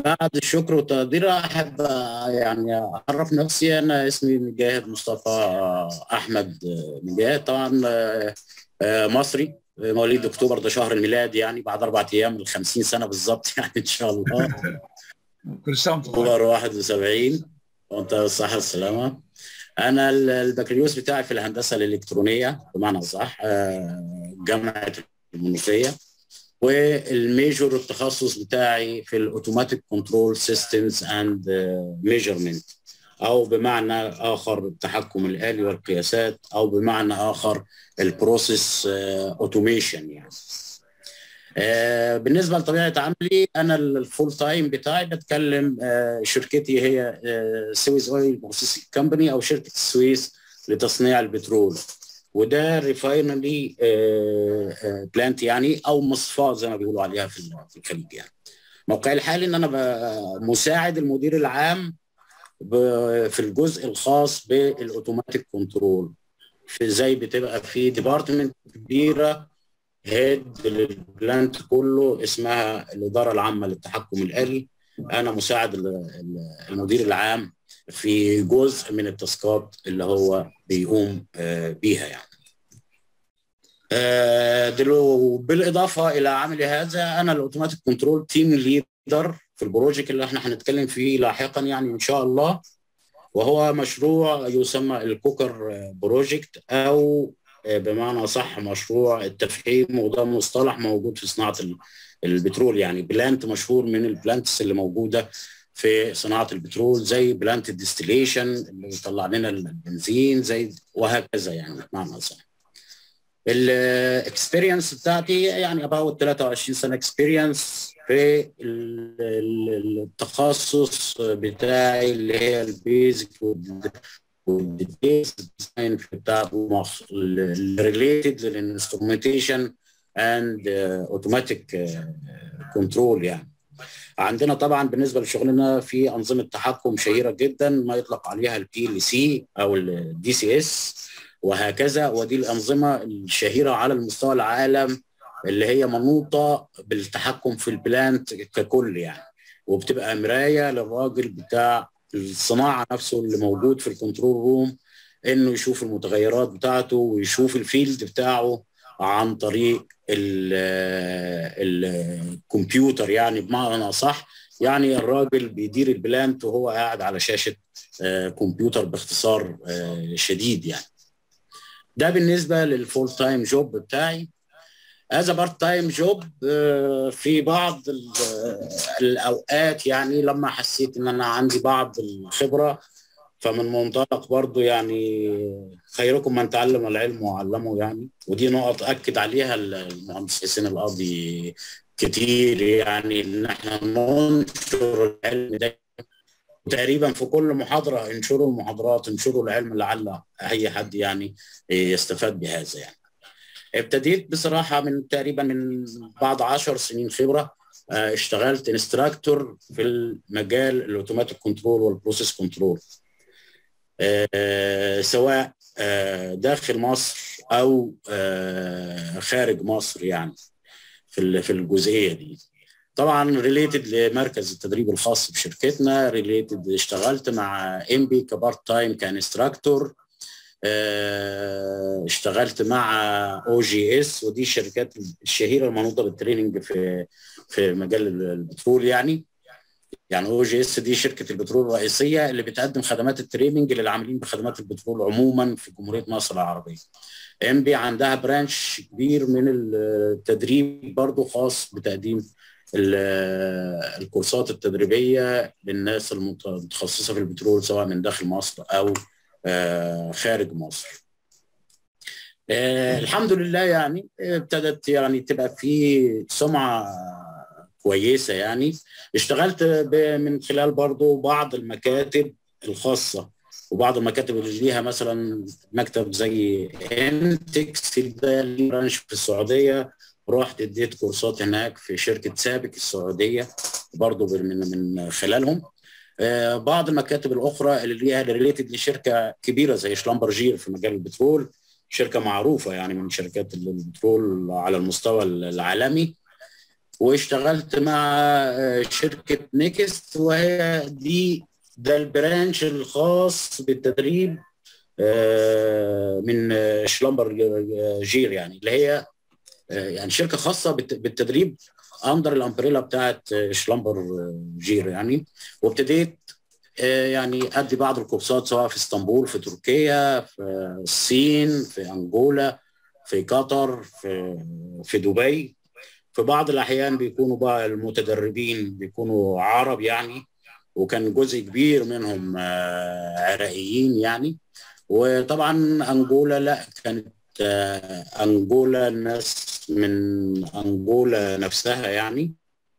بعد الشكر والتقدير احب يعني اعرف نفسي انا اسمي مجاهد مصطفى احمد مجاهد طبعا مصري مواليد اكتوبر ده شهر الميلاد يعني بعد اربع ايام ال 50 سنه بالظبط يعني ان شاء الله كل سنه وانت اكتوبر 71 وانت بالصحه والسلامه انا البكالوريوس بتاعي في الهندسه الالكترونيه بمعنى صح جامعه المنوفيه والميجور التخصص بتاعي في الاوتوماتيك كنترول سيستمز اند ميجرمنت او بمعنى اخر التحكم الالي والقياسات او بمعنى اخر البروسيس اوتوميشن يعني آه بالنسبه لطبيعه عملي انا الفول تايم بتاعي بتكلم آه شركتي هي آه سويس اويل بروسيسنج كومباني او شركه السويس لتصنيع البترول وده ريفاينري بلانت يعني او مصفاه زي ما بيقولوا عليها في الخليج يعني موقعي الحالي ان انا مساعد المدير العام في الجزء الخاص بالاوتوماتيك كنترول في زي بتبقى في ديبارتمنت كبيره هيد للبلانت كله اسمها الاداره العامه للتحكم الالي انا مساعد المدير العام في جزء من التاسكات اللي هو بيقوم بيها يعني بالاضافه الى عملي هذا انا الاوتوماتيك كنترول تيم ليدر في البروجكت اللي احنا هنتكلم فيه لاحقا يعني ان شاء الله وهو مشروع يسمى الكوكر بروجكت او بمعنى صح مشروع التفحيم وده مصطلح موجود في صناعه البترول يعني بلانت مشهور من البلانتس اللي موجوده في صناعه البترول زي بلانت الديستليشن اللي بيطلع لنا البنزين زي وهكذا يعني بمعنى صح الاكسبيرينس بتاعتي يعني اباوت 23 سنه اكسبيرينس في التخصص بتاعي اللي هي البيزك والديتيلز ديزاين بتاعته ريليتد للانسترومنتيشن اند اوتوماتيك كنترول يعني عندنا طبعا بالنسبه لشغلنا في انظمه تحكم شهيره جدا ما يطلق عليها البي ال سي او الدي سي اس وهكذا ودي الانظمه الشهيره على المستوى العالم اللي هي منوطه بالتحكم في البلانت ككل يعني وبتبقى مرايه للراجل بتاع الصناعه نفسه اللي موجود في الكنترول روم انه يشوف المتغيرات بتاعته ويشوف الفيلد بتاعه عن طريق الكمبيوتر يعني بمعنى صح يعني الراجل بيدير البلانت وهو قاعد على شاشه كمبيوتر باختصار شديد يعني ده بالنسبه للفول تايم جوب بتاعي از بارت تايم جوب في بعض الاوقات يعني لما حسيت ان انا عندي بعض الخبره فمن منطلق برضو يعني خيركم من تعلم العلم وعلمه يعني ودي نقط اكد عليها المهندس حسين القاضي كتير يعني ان احنا ننشر العلم ده تقريبا في كل محاضره انشروا المحاضرات انشروا العلم لعل اي حد يعني يستفاد بهذا يعني ابتديت بصراحه من تقريبا من بعد عشر سنين خبره اشتغلت انستراكتور في المجال الاوتوماتيك كنترول والبروسيس كنترول سواء داخل مصر او خارج مصر يعني في في الجزئيه دي طبعا ريليتد لمركز التدريب الخاص بشركتنا ريليتد اشتغلت مع ام بي كبارت تايم كانستراكتور اشتغلت مع او جي اس ودي الشركات الشهيره المنوطه بالتريننج في في مجال البترول يعني يعني او جي اس دي شركه البترول الرئيسيه اللي بتقدم خدمات التريننج للعاملين بخدمات البترول عموما في جمهوريه مصر العربيه. ام بي عندها برانش كبير من التدريب برضه خاص بتقديم الكورسات التدريبيه للناس المتخصصه في البترول سواء من داخل مصر او خارج مصر. الحمد لله يعني ابتدت يعني تبقى في سمعه كويسه يعني اشتغلت من خلال برضو بعض المكاتب الخاصه وبعض المكاتب اللي ليها مثلا مكتب زي انتكس ده برانش في السعوديه رحت اديت كورسات هناك في شركه سابك السعوديه برضو من من خلالهم آه بعض المكاتب الاخرى اللي ليها ريليتد لشركه كبيره زي شلمبرجير في مجال البترول شركه معروفه يعني من شركات البترول على المستوى العالمي واشتغلت مع شركه نيكست وهي دي ده البرانش الخاص بالتدريب من شلمبر جير يعني اللي هي يعني شركه خاصه بالتدريب اندر الامبريلا بتاعت شلمبر جير يعني وابتديت يعني ادي بعض الكورسات سواء في اسطنبول في تركيا في الصين في انجولا في قطر في في دبي في بعض الاحيان بيكونوا بقى المتدربين بيكونوا عرب يعني وكان جزء كبير منهم عراقيين يعني وطبعا انجولا لا كانت انجولا الناس من انجولا نفسها يعني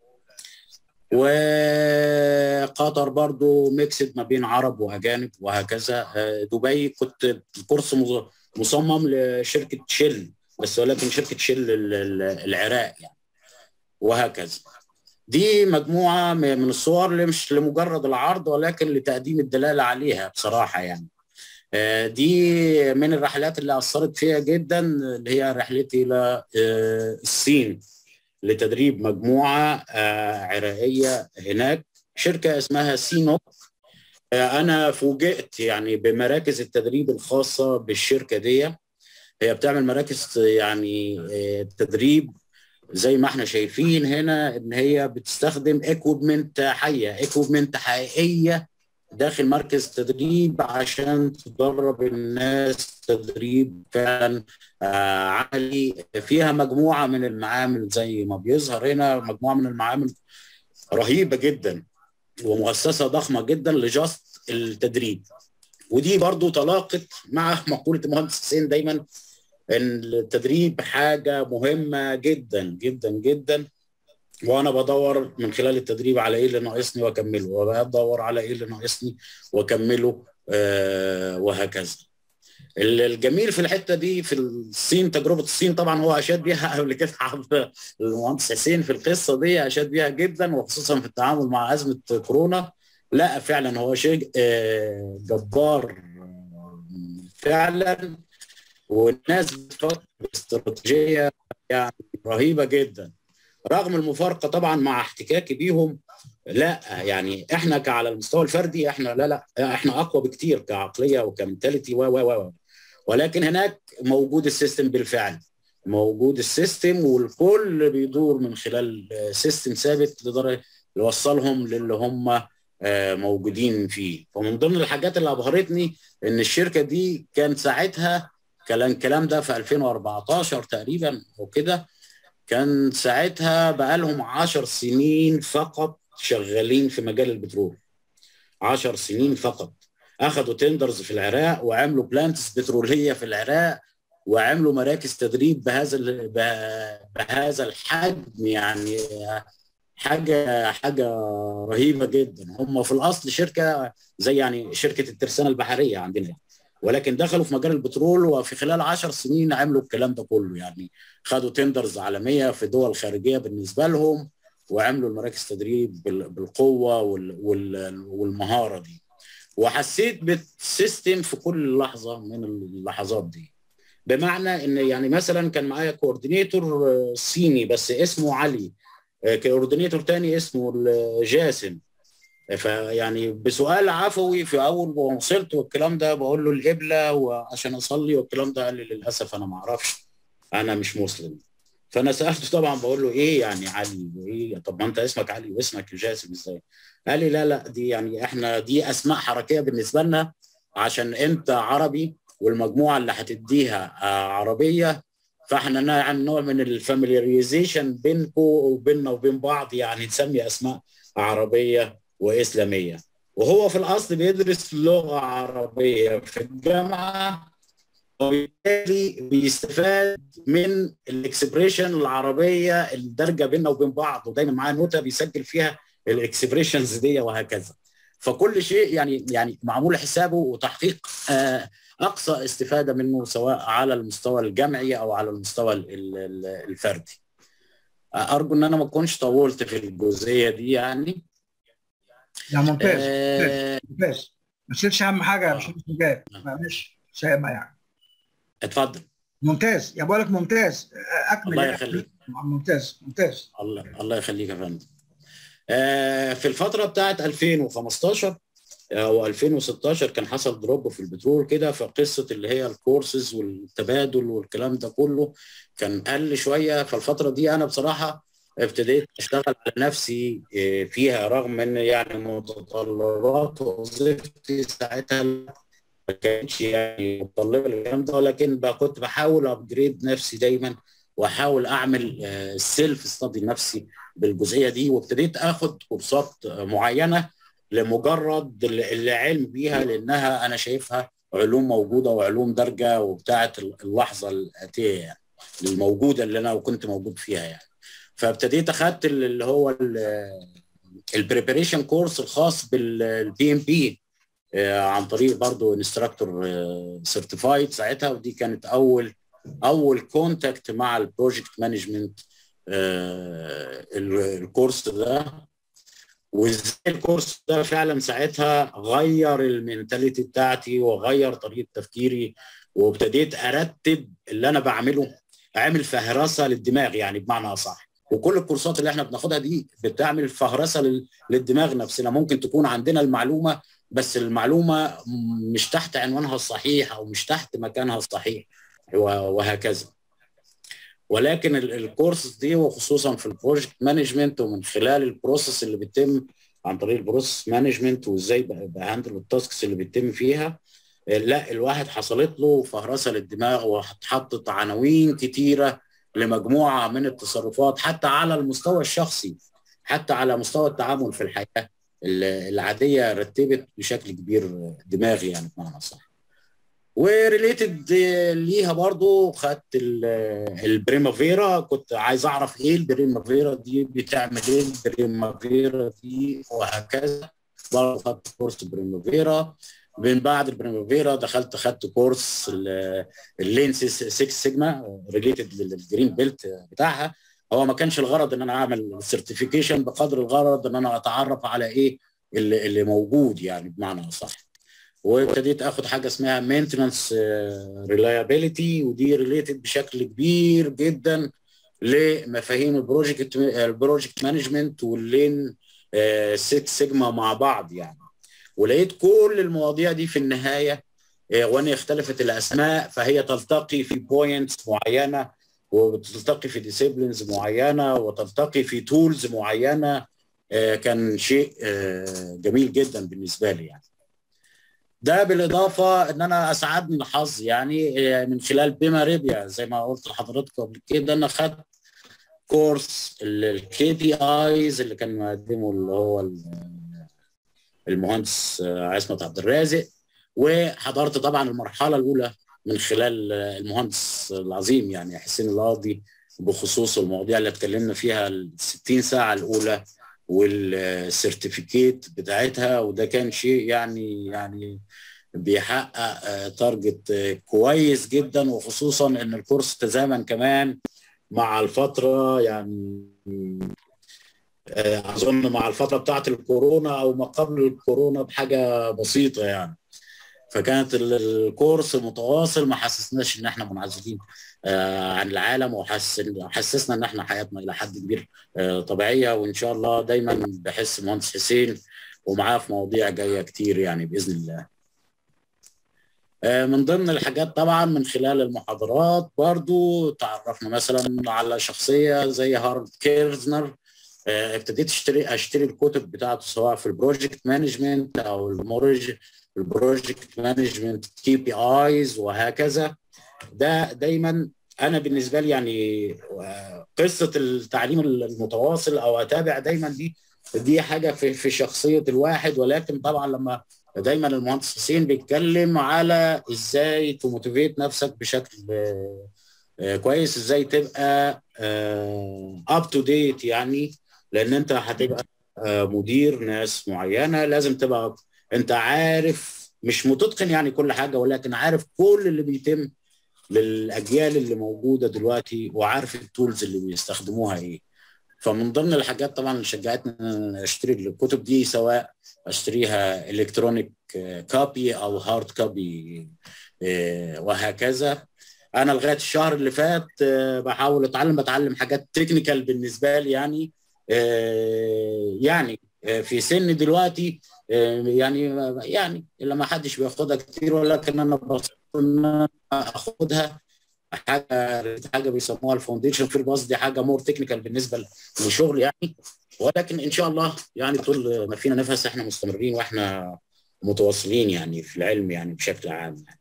وقطر برضو ميكسد ما بين عرب واجانب وهكذا دبي كنت الكورس مصمم لشركه شل بس ولكن شركه شل العراق يعني وهكذا دي مجموعه من الصور اللي مش لمجرد العرض ولكن لتقديم الدلاله عليها بصراحه يعني دي من الرحلات اللي اثرت فيها جدا اللي هي رحلتي الى الصين لتدريب مجموعه عراقيه هناك شركه اسمها سينوك انا فوجئت يعني بمراكز التدريب الخاصه بالشركه دي هي بتعمل مراكز يعني تدريب زي ما احنا شايفين هنا ان هي بتستخدم اكويبمنت حيه اكويبمنت حقيقيه داخل مركز تدريب عشان تدرب الناس تدريب فعلا آه عملي فيها مجموعه من المعامل زي ما بيظهر هنا مجموعه من المعامل رهيبه جدا ومؤسسه ضخمه جدا لجاست التدريب ودي برضو تلاقت مع مقوله المهندس حسين دايما ان التدريب حاجه مهمه جدا جدا جدا وانا بدور من خلال التدريب على ايه اللي ناقصني واكمله وبدور على ايه اللي ناقصني واكمله آه وهكذا الجميل في الحته دي في الصين تجربه الصين طبعا هو اشاد بيها قبل كده المهندس حسين في القصه دي اشاد بيها جدا وخصوصا في التعامل مع ازمه كورونا لا فعلا هو شيء آه جبار فعلا والناس بتفكر باستراتيجيه يعني رهيبه جدا رغم المفارقه طبعا مع احتكاكي بيهم لا يعني احنا على المستوى الفردي احنا لا لا احنا اقوى بكتير كعقليه وكمنتاليتي و و و ولكن هناك موجود السيستم بالفعل موجود السيستم والكل بيدور من خلال سيستم ثابت لدرجه يوصلهم للي هم موجودين فيه فمن ضمن الحاجات اللي ابهرتني ان الشركه دي كان ساعتها كان الكلام ده في 2014 تقريبا وكده كان ساعتها بقى لهم 10 سنين فقط شغالين في مجال البترول 10 سنين فقط اخذوا تندرز في العراق وعملوا بلانتس بتروليه في العراق وعملوا مراكز تدريب بهذا بهذا الحجم يعني حاجه حاجه رهيبه جدا هم في الاصل شركه زي يعني شركه الترسانه البحريه عندنا ولكن دخلوا في مجال البترول وفي خلال 10 سنين عملوا الكلام ده كله يعني خدوا تندرز عالميه في دول خارجيه بالنسبه لهم وعملوا المراكز تدريب بالقوه والمهاره دي وحسيت بالسيستم في كل لحظه من اللحظات دي بمعنى ان يعني مثلا كان معايا كوردينيتور صيني بس اسمه علي كوردينيتور تاني اسمه جاسم فيعني بسؤال عفوي في اول ما وصلت والكلام ده بقول له القبله وعشان اصلي والكلام ده قال لي للاسف انا ما اعرفش انا مش مسلم فانا سالته طبعا بقول له ايه يعني علي وايه طب ما انت اسمك علي واسمك جاسم ازاي؟ قال لي لا لا دي يعني احنا دي اسماء حركيه بالنسبه لنا عشان انت عربي والمجموعه اللي هتديها عربيه فاحنا يعني نوع من الفاميلياريزيشن بينكم وبيننا وبين بعض يعني نسمي اسماء عربيه واسلاميه وهو في الاصل بيدرس لغه عربيه في الجامعه وبالتالي بيستفاد من الاكسبريشن العربيه الدارجه بيننا وبين بعض ودايما معاه نوته بيسجل فيها الاكسبريشنز دي وهكذا فكل شيء يعني يعني معمول حسابه وتحقيق آه اقصى استفاده منه سواء على المستوى الجمعي او على المستوى الفردي ارجو ان انا ما اكونش طولت في الجزئيه دي يعني لا ممتاز آه ممتاز ما تشيلش اهم حاجه مش مجال معلش سامع يعني اتفضل ممتاز يا بقول لك ممتاز اكمل الله يخليك ممتاز ممتاز الله الله يخليك يا فندم آه في الفتره بتاعت 2015 او 2016 كان حصل دروب في البترول كده فقصه اللي هي الكورسز والتبادل والكلام ده كله كان قل شويه فالفتره دي انا بصراحه ابتديت اشتغل على نفسي فيها رغم ان يعني متطلبات وظيفتي ساعتها ما كانتش يعني متطلبه الكلام ده ولكن كنت بحاول ابجريد نفسي دايما واحاول اعمل سيلف ستادي نفسي بالجزئيه دي وابتديت اخد كورسات معينه لمجرد العلم بيها لانها انا شايفها علوم موجوده وعلوم دارجه وبتاعه اللحظه الاتيه يعني الموجوده اللي انا كنت موجود فيها يعني فابتديت اخدت اللي هو البريبريشن كورس الخاص بالبي ام بي عن طريق برضه انستراكتور سيرتيفايد ساعتها ودي كانت اول اول كونتاكت مع البروجكت مانجمنت الكورس ده وازاي الكورس ده فعلا ساعتها غير المينتاليتي بتاعتي وغير طريقه تفكيري وابتديت ارتب اللي انا بعمله اعمل فهرسه للدماغ يعني بمعنى اصح وكل الكورسات اللي احنا بناخدها دي بتعمل فهرسه للدماغ نفسنا ممكن تكون عندنا المعلومه بس المعلومه مش تحت عنوانها الصحيح او مش تحت مكانها الصحيح وهكذا ولكن الكورس دي وخصوصا في البروجكت مانجمنت ومن خلال البروسيس اللي بيتم عن طريق البروسيس مانجمنت وازاي بهندل التاسكس اللي بيتم فيها لا الواحد حصلت له فهرسه للدماغ واتحطت عناوين كتيره لمجموعه من التصرفات حتى على المستوى الشخصي حتى على مستوى التعامل في الحياه العاديه رتبت بشكل كبير دماغي يعني بمعنى صح وريليتد ليها برضو خدت البريمافيرا كنت عايز اعرف ايه البريمافيرا دي بتعمل ايه البريمافيرا دي وهكذا برضو خدت كورس بريمافيرا من بعد البريمافيرا دخلت خدت كورس اللينس 6 سيجما ريليتد للجرين بيلت بتاعها هو ما كانش الغرض ان انا اعمل سيرتيفيكيشن بقدر الغرض ان انا اتعرف على ايه اللي, اللي موجود يعني بمعنى اصح وابتديت اخد حاجه اسمها مينتنس ريلايابيليتي ودي ريليتد بشكل كبير جدا لمفاهيم البروجكت البروجكت مانجمنت واللين 6 سيجما مع بعض يعني ولقيت كل المواضيع دي في النهايه وان اختلفت الاسماء فهي تلتقي في بوينتس معينه وتلتقي في ديسيبلينز معينه وتلتقي في تولز معينه كان شيء جميل جدا بالنسبه لي يعني ده بالاضافه ان انا اسعدني الحظ يعني من خلال بما ريبيا زي ما قلت لحضراتكم قبل كده انا خدت كورس الكي بي ايز اللي كان مقدمه اللي هو المهندس عصمت عبد الرازق وحضرت طبعا المرحله الاولى من خلال المهندس العظيم يعني حسين القاضي بخصوص المواضيع اللي اتكلمنا فيها ال 60 ساعه الاولى والسيرتيفيكيت بتاعتها وده كان شيء يعني يعني بيحقق تارجت كويس جدا وخصوصا ان الكورس تزامن كمان مع الفتره يعني اظن مع الفتره بتاعت الكورونا او ما قبل الكورونا بحاجه بسيطه يعني فكانت الكورس متواصل ما حسسناش ان احنا منعزلين عن العالم وحسسنا ان احنا حياتنا الى حد كبير طبيعيه وان شاء الله دايما بحس مهندس حسين ومعاه في مواضيع جايه كتير يعني باذن الله. من ضمن الحاجات طبعا من خلال المحاضرات برضو تعرفنا مثلا على شخصيه زي هارد كيرزنر ابتديت اشتري اشتري الكتب بتاعته سواء في البروجكت مانجمنت او المورج البروجكت مانجمنت كي بي ايز وهكذا ده دايما انا بالنسبه لي يعني قصه التعليم المتواصل او اتابع دايما دي دي حاجه في في شخصيه الواحد ولكن طبعا لما دايما المهندس حسين بيتكلم على ازاي تموتيفيت نفسك بشكل كويس ازاي تبقى اب تو ديت يعني لان انت هتبقى مدير ناس معينه لازم تبقى انت عارف مش متتقن يعني كل حاجه ولكن عارف كل اللي بيتم للاجيال اللي موجوده دلوقتي وعارف التولز اللي بيستخدموها ايه فمن ضمن الحاجات طبعا اللي شجعتني ان اشتري الكتب دي سواء اشتريها الكترونيك كوبي او هارد كوبي وهكذا انا لغايه الشهر اللي فات بحاول اتعلم بتعلم حاجات تكنيكال بالنسبه لي يعني يعني في سن دلوقتي يعني يعني الا ما حدش بياخدها كتير ولكن انا بصير ان انا اخدها حاجه حاجه بيسموها الفاونديشن في الباص دي حاجه مور تكنيكال بالنسبه للشغل يعني ولكن ان شاء الله يعني طول ما فينا نفس احنا مستمرين واحنا متواصلين يعني في العلم يعني بشكل عام يعني.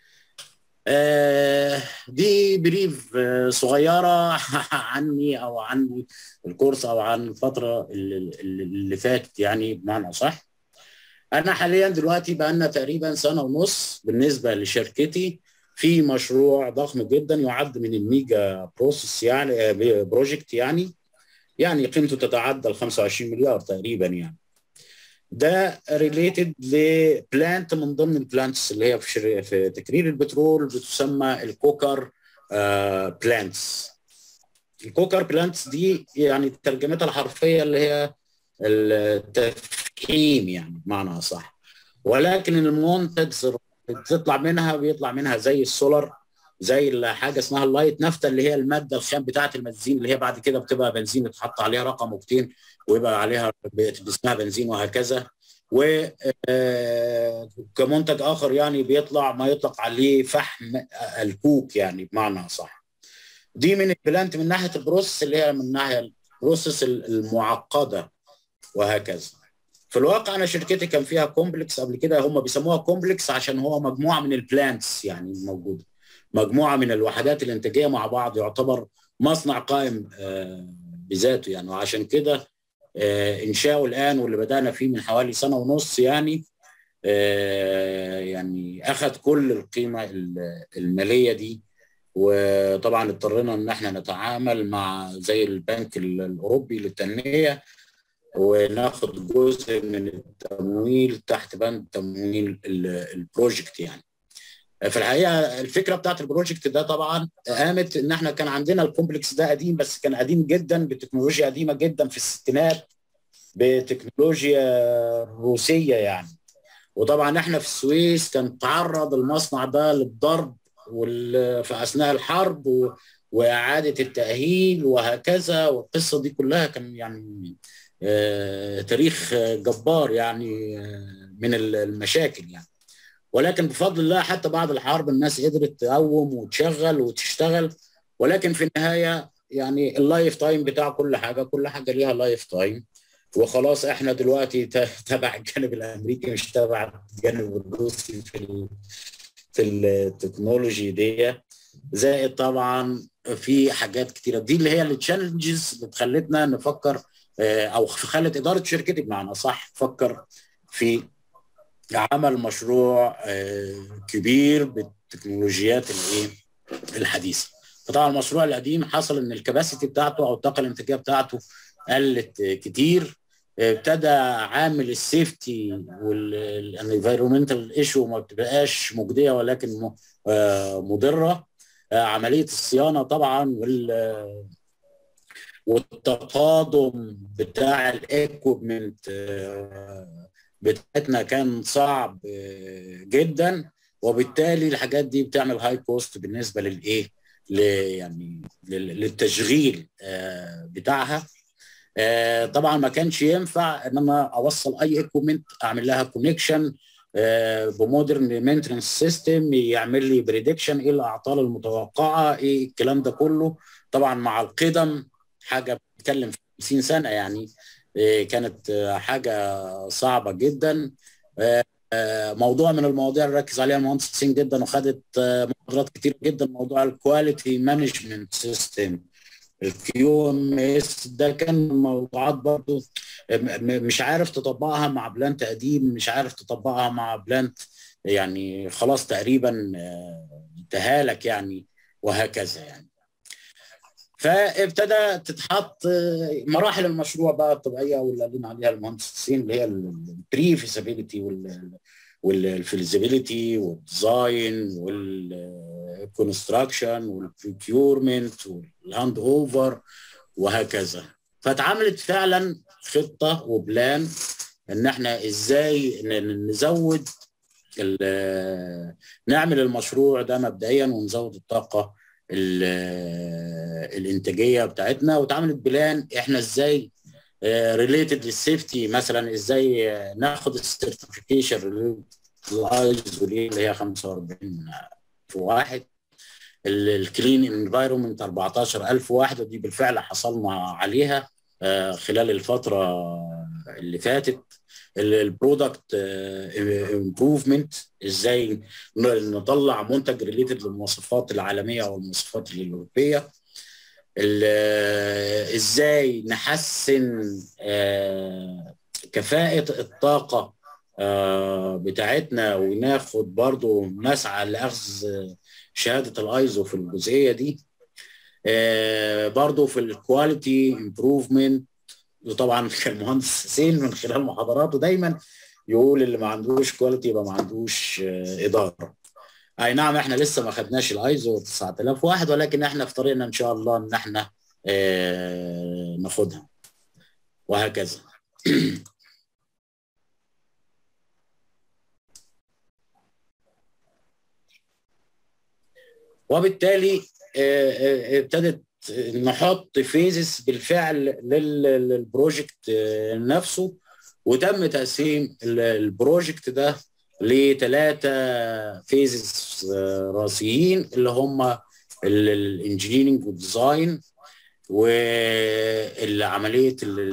آه دي بريف آه صغيره عني او عن الكورس او عن الفتره اللي, اللي فاتت يعني بمعنى صح انا حاليا دلوقتي بقى لنا تقريبا سنه ونص بالنسبه لشركتي في مشروع ضخم جدا يعد من الميجا بروسيس يعني بروجكت يعني يعني قيمته تتعدى ال 25 مليار تقريبا يعني ده ريليتد لبلانت من ضمن البلانتس اللي هي في, في تكرير البترول بتسمى الكوكر آه بلانتس الكوكر بلانتس دي يعني ترجمتها الحرفيه اللي هي التفخيم يعني بمعنى صح ولكن المنتج بتطلع منها بيطلع منها زي السولار زي حاجه اسمها اللايت نافتا اللي هي الماده الخام بتاعه البنزين اللي هي بعد كده بتبقى بنزين يتحط عليها رقم اوكتين ويبقى عليها اسمها بنزين وهكذا و كمنتج اخر يعني بيطلع ما يطلق عليه فحم الكوك يعني بمعنى صح دي من البلانت من ناحيه البروسيس اللي هي من ناحيه البروسيس المعقده وهكذا في الواقع انا شركتي كان فيها كومبلكس قبل كده هم بيسموها كومبلكس عشان هو مجموعه من البلانتس يعني موجوده مجموعه من الوحدات الانتاجيه مع بعض يعتبر مصنع قائم بذاته يعني وعشان كده انشاؤه الان واللي بدانا فيه من حوالي سنه ونص يعني يعني اخذ كل القيمه الماليه دي وطبعا اضطرينا ان احنا نتعامل مع زي البنك الاوروبي للتنميه وناخد جزء من التمويل تحت بند تمويل البروجكت يعني في الحقيقه الفكره بتاعت البروجكت ده طبعا قامت ان احنا كان عندنا الكومبلكس ده قديم بس كان قديم جدا بتكنولوجيا قديمه جدا في الستينات بتكنولوجيا روسيه يعني وطبعا احنا في السويس كان تعرض المصنع ده للضرب في اثناء الحرب و... واعاده التاهيل وهكذا والقصه دي كلها كان يعني آه تاريخ جبار يعني آه من المشاكل يعني ولكن بفضل الله حتى بعد الحرب الناس قدرت تقوم وتشغل وتشتغل ولكن في النهايه يعني اللايف تايم بتاع كل حاجه كل حاجه ليها لايف تايم وخلاص احنا دلوقتي تبع الجانب الامريكي مش تبع الجانب الروسي في في التكنولوجي دي زائد طبعا في حاجات كتيره دي اللي هي التشالنجز اللي خلتنا نفكر او خلت اداره شركتي بمعنى صح تفكر في عمل مشروع كبير بالتكنولوجيات الايه الحديثه فطبعا المشروع القديم حصل ان الكباسيتي بتاعته او الطاقه الانتاجيه بتاعته قلت كتير ابتدى عامل السيفتي والانفيرومنتال ايشو ما بتبقاش مجديه ولكن مضره عمليه الصيانه طبعا وال والتقادم بتاع الايكوبمنت بتاعتنا كان صعب جدا وبالتالي الحاجات دي بتعمل هاي كوست بالنسبه للايه يعني للتشغيل بتاعها طبعا ما كانش ينفع ان انا اوصل اي ايكومنت اعمل لها كونكشن بمودرن مينتنس سيستم يعمل لي بريدكشن ايه الاعطال المتوقعه ايه الكلام ده كله طبعا مع القدم حاجه بتتكلم في 50 سنه يعني كانت حاجه صعبه جدا موضوع من المواضيع اللي ركز عليها المهندس حسين جدا وخدت محاضرات كتير جدا موضوع الكواليتي مانجمنت سيستم الكيو ام اس ده كان موضوعات برضو مش عارف تطبقها مع بلانت قديم مش عارف تطبقها مع بلانت يعني خلاص تقريبا انتهى لك يعني وهكذا يعني فابتدى تتحط مراحل المشروع بقى الطبيعيه واللي قالين عليها المهندسين اللي هي البري فيزابيلتي والفيزابيلتي والديزاين والكونستراكشن والبريكيورمنت والهاند اوفر وهكذا فاتعملت فعلا خطه وبلان ان احنا ازاي نزود نعمل المشروع ده مبدئيا ونزود الطاقه الانتاجيه بتاعتنا واتعملت بلان احنا ازاي ريليتد للسيفتي مثلا ازاي ناخد السيرتيفيكيشن الايزو اللي هي 45 في واحد الكلين انفايرمنت 14000 واحد ودي بالفعل حصلنا عليها خلال الفتره اللي فاتت البرودكت امبروفمنت ازاي نطلع منتج ريليتد للمواصفات العالميه والمواصفات الاوروبيه ازاي نحسن كفاءه الطاقه بتاعتنا وناخد برضو نسعى لاخذ شهاده الايزو في الجزئيه دي برضو في الكواليتي امبروفمنت وطبعا المهندس حسين من خلال محاضراته دايما يقول اللي ما عندوش كواليتي يبقى ما عندوش اداره اي نعم احنا لسه ما خدناش الايزو 9001 ولكن احنا في طريقنا ان شاء الله ان احنا اه ناخدها وهكذا وبالتالي اه ابتدت نحط فيزز بالفعل للبروجكت نفسه وتم تقسيم البروجكت ده لثلاثه فيزز رئيسيين اللي هم الانجينيرنج والديزاين وعمليه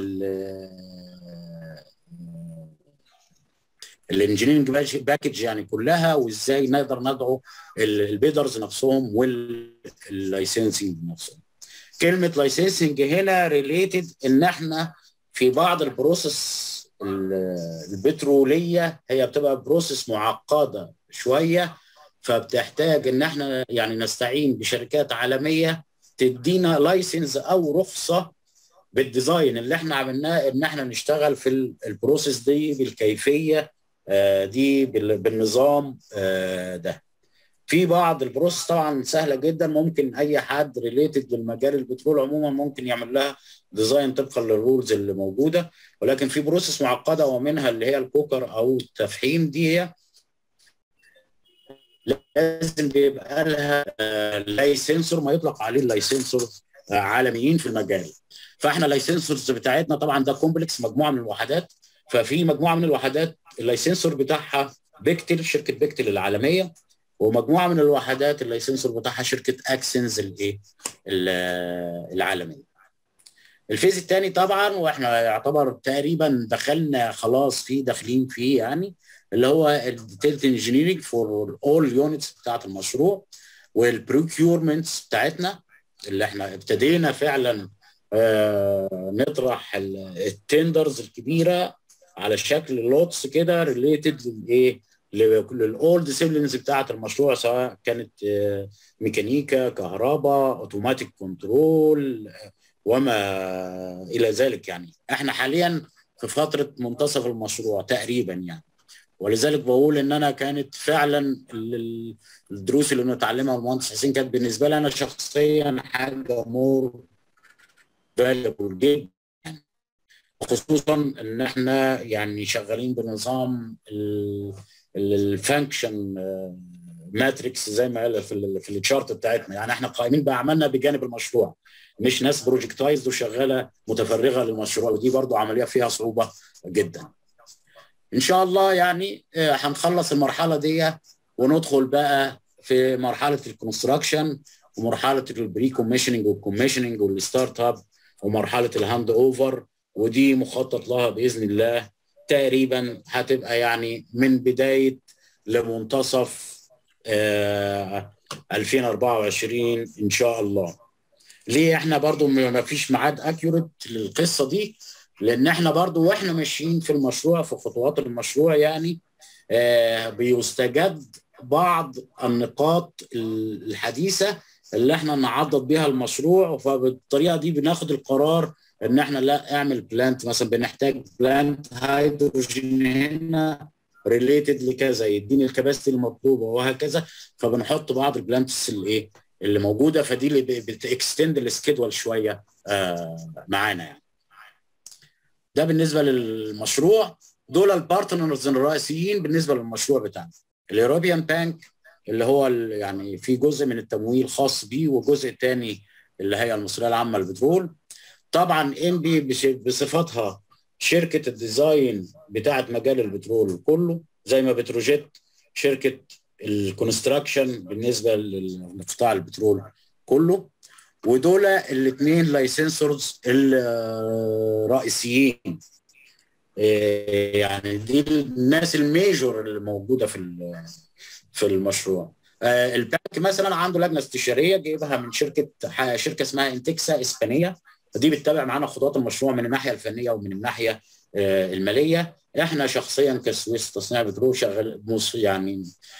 الانجينيرنج باكج يعني كلها وازاي نقدر ندعو البيدرز نفسهم واللايسنسنج نفسهم كلمه لايسنسنج هنا ريليتد ان احنا في بعض البروسيس البتروليه هي بتبقى بروسيس معقده شويه فبتحتاج ان احنا يعني نستعين بشركات عالميه تدينا لايسنس او رخصه بالديزاين اللي احنا عملناه ان احنا نشتغل في البروسيس دي بالكيفيه دي بالنظام ده في بعض البروسيس طبعا سهله جدا ممكن اي حد ريليتد للمجال البترول عموما ممكن يعمل لها ديزاين طبقا للرولز اللي موجوده ولكن في بروسيس معقده ومنها اللي هي الكوكر او التفحيم دي هي لازم بيبقى لها لايسنسور ما يطلق عليه اللايسنسور عالميين في المجال فاحنا اللايسنسورز بتاعتنا طبعا ده كومبلكس مجموعه من الوحدات ففي مجموعه من الوحدات اللايسنسور بتاعها بيكتل شركه بيكتل العالميه ومجموعه من الوحدات اللايسنسور بتاعها شركه اكسنز الايه العالميه الفيز الثاني طبعا واحنا يعتبر تقريبا دخلنا خلاص فيه داخلين فيه يعني اللي هو الديتيلد انجينيرنج فور اول يونتس بتاعت المشروع والبروكيورمنتس بتاعتنا اللي احنا ابتدينا فعلا آه نطرح التندرز الكبيره على شكل لوتس كده ريليتد للايه للاول ديسيبلينز بتاعه المشروع سواء كانت آه ميكانيكا كهرباء اوتوماتيك كنترول وما الى ذلك يعني احنا حاليا في فتره منتصف المشروع تقريبا يعني ولذلك بقول ان انا كانت فعلا الدروس اللي بنتعلمها المهندس حسين كانت بالنسبه لي انا شخصيا حاجه مور فاليبل جدا خصوصا ان احنا يعني شغالين بنظام الفانكشن ماتريكس زي ما قال في في التشارت بتاعتنا يعني احنا قائمين باعمالنا بجانب المشروع مش ناس بروجكتايزد وشغاله متفرغه للمشروع ودي برضو عمليه فيها صعوبه جدا ان شاء الله يعني هنخلص المرحله دي وندخل بقى في مرحله الكونستراكشن ومرحله البري كوميشننج والكوميشننج والستارت اب ومرحله الهاند اوفر ودي مخطط لها باذن الله تقريبا هتبقى يعني من بدايه لمنتصف آه 2024 ان شاء الله ليه احنا برضو ما فيش ميعاد اكيوريت للقصه دي لان احنا برضو واحنا ماشيين في المشروع في خطوات المشروع يعني آه بيستجد بعض النقاط الحديثه اللي احنا نعضد بيها المشروع فبالطريقه دي بناخد القرار ان احنا لا اعمل بلانت مثلا بنحتاج بلانت هيدروجين هنا ريليتد لكذا يديني الكباستي المطلوبه وهكذا فبنحط بعض البلانتس الايه اللي موجوده فدي اللي بتكستند السكيدول شويه آه معانا يعني ده بالنسبه للمشروع دول البارتنرز الرئيسيين بالنسبه للمشروع بتاعنا الاوروبيان بانك اللي هو يعني في جزء من التمويل خاص بيه وجزء تاني اللي هي المصريه العامه للبترول طبعا انبي بصفتها شركه الديزاين بتاعه مجال البترول كله زي ما بتروجيت شركه الكونستراكشن بالنسبه لقطاع البترول كله ودول الاثنين لايسنسورز الرئيسيين يعني دي الناس الميجور اللي موجوده في في المشروع البنك مثلا عنده لجنه استشاريه جايبها من شركه شركه اسمها انتكسا اسبانيه دي بتتابع معانا خطوات المشروع من الناحيه الفنيه ومن الناحيه الماليه احنا شخصيا كسويس تصنيع بترول شغال يعني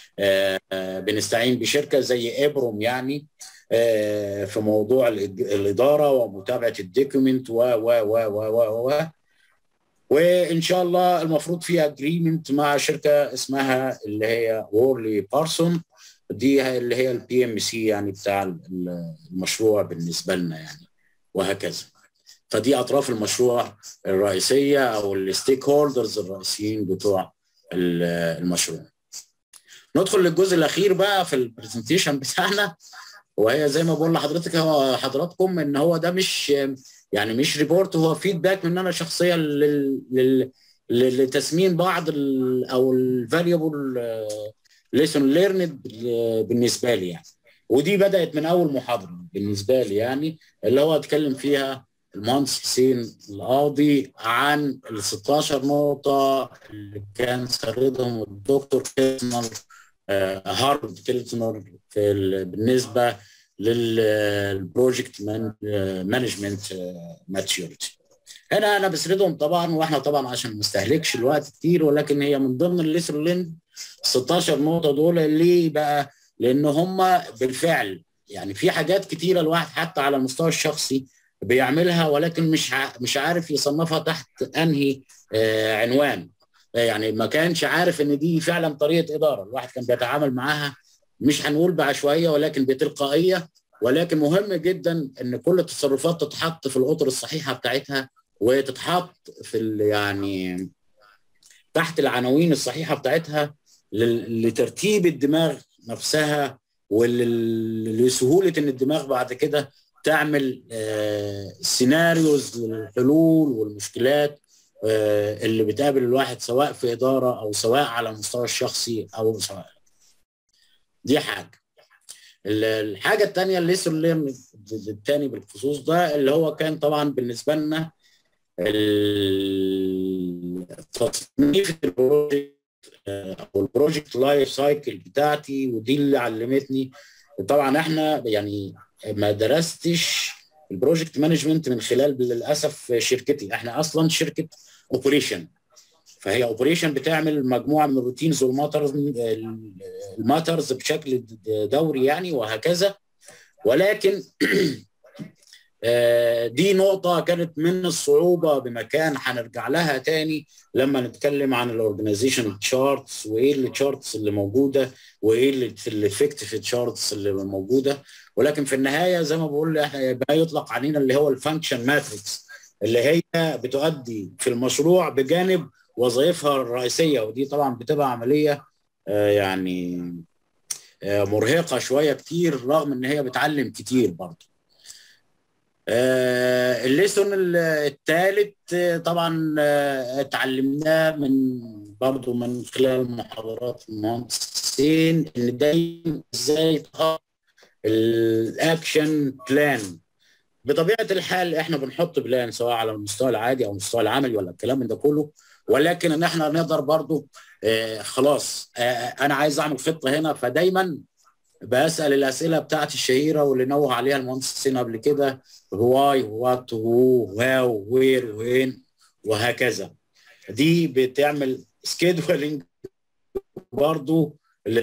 بنستعين بشركه زي ابروم يعني في موضوع الاداره ومتابعه الدوكيومنت و و و و و و وان شاء الله المفروض في اجريمنت مع شركه اسمها اللي هي وورلي بارسون دي اللي هي البي ام سي يعني بتاع المشروع بالنسبه لنا يعني وهكذا فدي اطراف المشروع الرئيسيه او الستيك هولدرز الرئيسيين بتوع المشروع ندخل للجزء الاخير بقى في البرزنتيشن بتاعنا وهي زي ما بقول لحضرتك هو حضراتكم ان هو ده مش يعني مش ريبورت هو فيدباك من انا شخصيا لل لتسمين بعض ال او الفاريبل ليسون ليرند بالنسبه لي يعني ودي بدات من اول محاضره بالنسبه لي يعني اللي هو اتكلم فيها المهندس حسين القاضي عن ال 16 نقطه اللي كان سردهم الدكتور كيلتنر هارد كيلتنر في بالنسبه للبروجكت مانجمنت ماتيوريتي هنا انا بسردهم طبعا واحنا طبعا عشان ما نستهلكش الوقت كتير ولكن هي من ضمن الليسر لين 16 نقطه دول ليه بقى؟ لان هم بالفعل يعني في حاجات كتيره الواحد حتى على المستوى الشخصي بيعملها ولكن مش مش عارف يصنفها تحت انهي آه عنوان يعني ما كانش عارف ان دي فعلا طريقه اداره الواحد كان بيتعامل معاها مش هنقول بعشوائيه ولكن بتلقائيه ولكن مهم جدا ان كل التصرفات تتحط في الاطر الصحيحه بتاعتها وتتحط في يعني تحت العناوين الصحيحه بتاعتها لترتيب الدماغ نفسها ولسهوله ان الدماغ بعد كده تعمل سيناريوز للحلول والمشكلات اللي بتقابل الواحد سواء في اداره او سواء على المستوى الشخصي او سواء دي حاجه الحاجه الثانيه الليسون ليرن الثاني بالخصوص ده اللي هو كان طبعا بالنسبه لنا تصنيف البروجكت او البروجكت لايف سايكل بتاعتي ودي اللي علمتني طبعا احنا يعني ما درستش البروجكت مانجمنت من خلال للاسف شركتي احنا اصلا شركه اوبريشن فهي اوبريشن بتعمل مجموعه من الروتينز والماترز الماترز بشكل دوري يعني وهكذا ولكن دي نقطة كانت من الصعوبة بمكان هنرجع لها تاني لما نتكلم عن الاورجنايزيشن تشارتس وايه التشارتس اللي موجودة وايه الافكتيف تشارتس اللي موجودة ولكن في النهاية زي ما بقول احنا ما يطلق علينا اللي هو الفانكشن ماتريكس اللي هي بتؤدي في المشروع بجانب وظائفها الرئيسية ودي طبعا بتبقى عملية يعني مرهقة شوية كتير رغم ان هي بتعلم كتير برضه آه الليسون الثالث طبعا آه اتعلمناه من برضه من خلال محاضرات المهندسين ان دايما ازاي تحط الاكشن بلان بطبيعه الحال احنا بنحط بلان سواء على المستوى العادي او المستوى العملي ولا الكلام من ده كله ولكن ان احنا نقدر برضه آه خلاص انا عايز اعمل خطه هنا فدايما بسال الاسئله بتاعتي الشهيره واللي نوه عليها المهندس حسين قبل كده واي وات هو هاو وير وين وهكذا دي بتعمل سكيدولينج برضو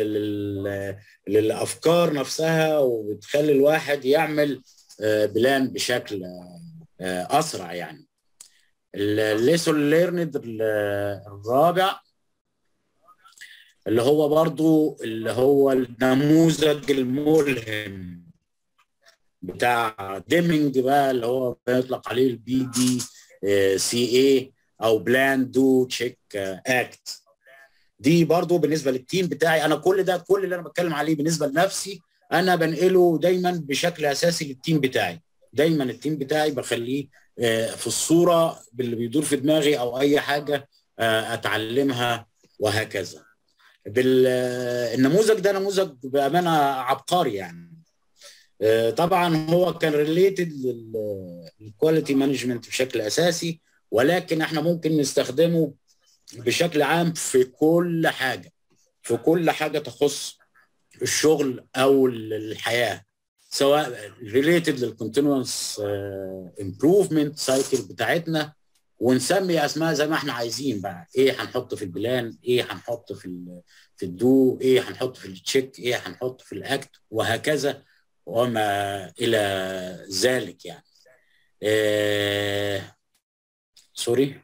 للافكار نفسها وبتخلي الواحد يعمل بلان بشكل اسرع يعني الليسون ليرند الرابع اللي هو برضو اللي هو النموذج الملهم بتاع ديمينج بقى اللي هو بيطلق عليه البي دي سي اي او بلان دو تشيك اكت دي برضو بالنسبه للتيم بتاعي انا كل ده كل اللي انا بتكلم عليه بالنسبه لنفسي انا بنقله دايما بشكل اساسي للتيم بتاعي دايما التيم بتاعي بخليه في الصوره باللي بيدور في دماغي او اي حاجه اتعلمها وهكذا بالنموذج ده نموذج بامانه عبقري يعني طبعا هو كان ريليتد للكواليتي مانجمنت بشكل اساسي ولكن احنا ممكن نستخدمه بشكل عام في كل حاجه في كل حاجه تخص الشغل او الحياه سواء ريليتد للكونتينوس امبروفمنت سايكل بتاعتنا ونسمي اسماء زي ما احنا عايزين بقى ايه هنحط في البلان ايه هنحط في ال في الدو ايه هنحط في التشيك ايه هنحط في الاكت وهكذا وما الى ذلك يعني آه سوري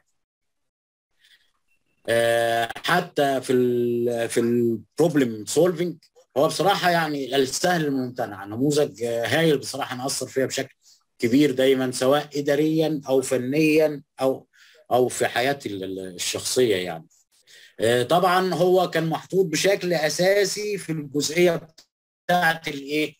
آه حتى في ال في البروبلم سولفنج هو بصراحه يعني السهل الممتنع نموذج هايل بصراحه نأثر فيها بشكل كبير دايما سواء اداريا او فنيا او او في حياتي الشخصيه يعني طبعا هو كان محطوط بشكل اساسي في الجزئيه بتاعت الايه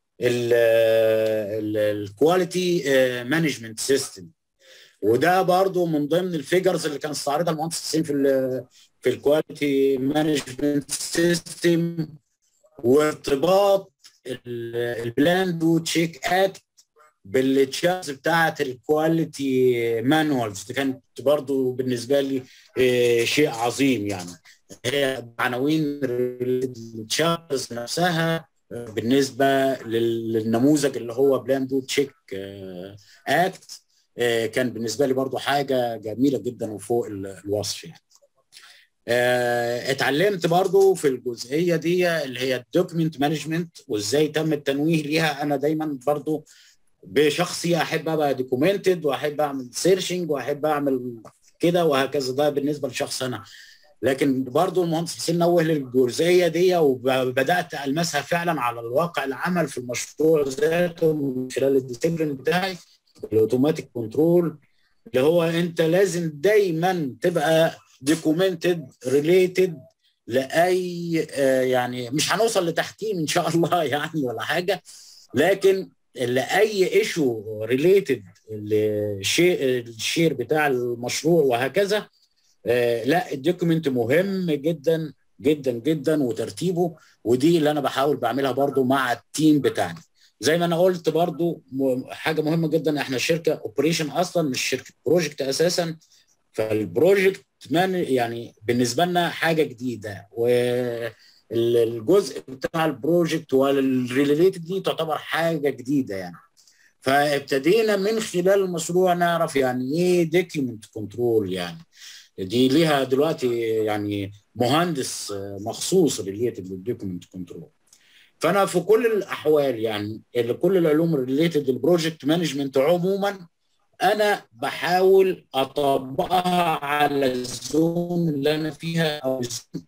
الكواليتي مانجمنت سيستم وده برضو من ضمن الفيجرز اللي كان استعرضها المهندس حسين في ال في الكواليتي مانجمنت سيستم وارتباط البلاند وتشيك اكت بالتشارز بتاعت الكواليتي مانوالز دي كانت برضو بالنسبه لي شيء عظيم يعني هي عناوين التشارز نفسها بالنسبه للنموذج اللي هو بلاند تشيك اكت كان بالنسبه لي برضو حاجه جميله جدا وفوق الوصف يعني اتعلمت برضو في الجزئيه دي اللي هي الدوكيمنت مانجمنت وازاي تم التنويه ليها انا دايما برضو بشخصي احب ابقى دوكيومنتد واحب اعمل سيرشنج واحب اعمل كده وهكذا ده بالنسبه لشخص انا لكن برضو المهندس حسين نوه للجزئيه دي وبدات المسها فعلا على الواقع العمل في المشروع ذاته من خلال الديسيبلين بتاعي الاوتوماتيك كنترول اللي هو انت لازم دايما تبقى دوكيومنتد ريليتد لاي يعني مش هنوصل لتحكيم ان شاء الله يعني ولا حاجه لكن لاي ايشو ريليتد للشير بتاع المشروع وهكذا لا الدوكيمنت مهم جدا جدا جدا وترتيبه ودي اللي انا بحاول بعملها برضو مع التيم بتاعنا زي ما انا قلت برضو حاجه مهمه جدا احنا شركه اوبريشن اصلا مش شركه بروجكت اساسا فالبروجكت يعني بالنسبه لنا حاجه جديده والجزء بتاع البروجكت والريليتد دي تعتبر حاجه جديده يعني فابتدينا من خلال المشروع نعرف يعني ايه دوكيمنت كنترول يعني دي ليها دلوقتي يعني مهندس مخصوص ريليتد للدوكيمنت كنترول فانا في كل الاحوال يعني اللي كل العلوم ريليتد للبروجكت مانجمنت عموما انا بحاول اطبقها على الزون اللي انا فيها او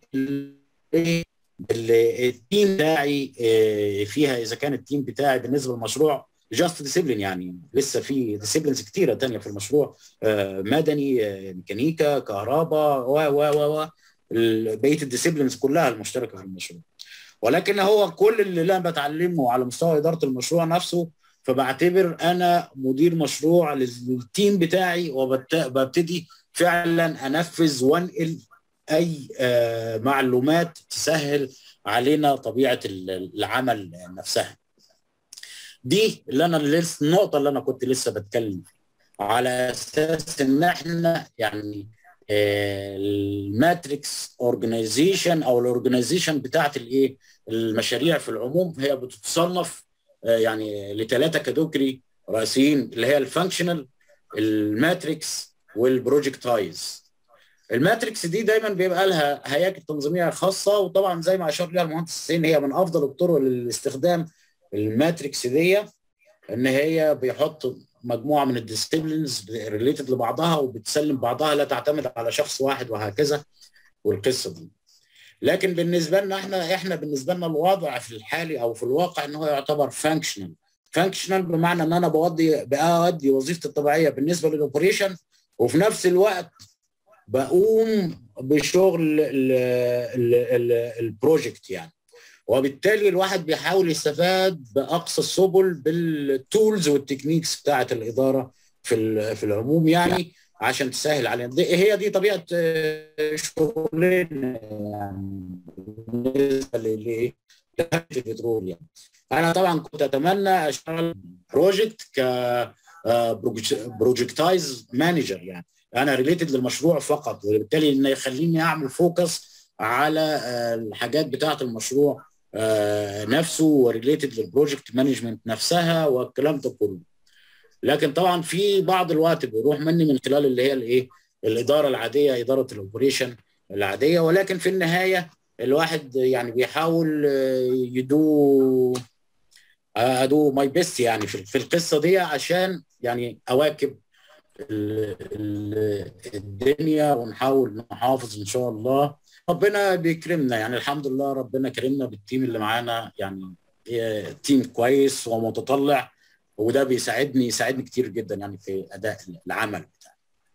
اللي التيم بتاعي فيها اذا كان التيم بتاعي بالنسبه للمشروع جاست ديسيبلين يعني لسه في ديسيبلينز كتيره تانية في المشروع مدني ميكانيكا كهرباء و و و و بقيه الديسيبلينز كلها المشتركه في المشروع ولكن هو كل اللي انا بتعلمه على مستوى اداره المشروع نفسه فبعتبر انا مدير مشروع للتيم بتاعي وببتدي فعلا انفذ وانقل اي معلومات تسهل علينا طبيعه العمل نفسها دي اللي انا لسه النقطه اللي انا كنت لسه بتكلم على اساس ان احنا يعني الماتريكس اورجانيزيشن او الاورجانيزيشن بتاعت الايه المشاريع في العموم هي بتتصنف يعني لثلاثه كاتيجوري رئيسيين اللي هي الفانكشنال الماتريكس والبروجكتايز الماتريكس دي دايما بيبقى لها هياكل تنظيميه خاصه وطبعا زي ما اشار لها المهندس حسين هي من افضل الطرق للاستخدام الماتريكس دي ان هي بيحط مجموعه من الديسيبلينز ريليتد لبعضها وبتسلم بعضها لا تعتمد على شخص واحد وهكذا والقصه دي لكن بالنسبه لنا احنا احنا بالنسبه لنا الوضع في الحالي او في الواقع ان هو يعتبر فانكشنال فانكشنال بمعنى ان انا بودي بأدي وظيفتي الطبيعيه بالنسبه للاوبريشن وفي نفس الوقت بقوم بشغل البروجكت يعني وبالتالي الواحد بيحاول يستفاد باقصى السبل بالتولز والتكنيكس بتاعه الاداره في في العموم يعني عشان تسهل علينا دي هي دي طبيعه شغلنا يعني بالنسبه للبترول يعني انا طبعا كنت اتمنى اشتغل بروجكت ك بروجكتايز مانجر يعني انا ريليتد للمشروع فقط وبالتالي انه يخليني اعمل فوكس على الحاجات بتاعه المشروع نفسه وريليتد للبروجكت مانجمنت نفسها والكلام ده كله لكن طبعا في بعض الوقت بيروح مني من خلال اللي هي الايه الاداره العاديه اداره الاوبريشن العاديه ولكن في النهايه الواحد يعني بيحاول يدو ادو ماي بيست يعني في القصه دي عشان يعني اواكب الدنيا ونحاول نحافظ ان شاء الله ربنا بيكرمنا يعني الحمد لله ربنا كرمنا بالتيم اللي معانا يعني تيم كويس ومتطلع وده بيساعدني يساعدني كتير جدا يعني في اداء العمل بتاعي.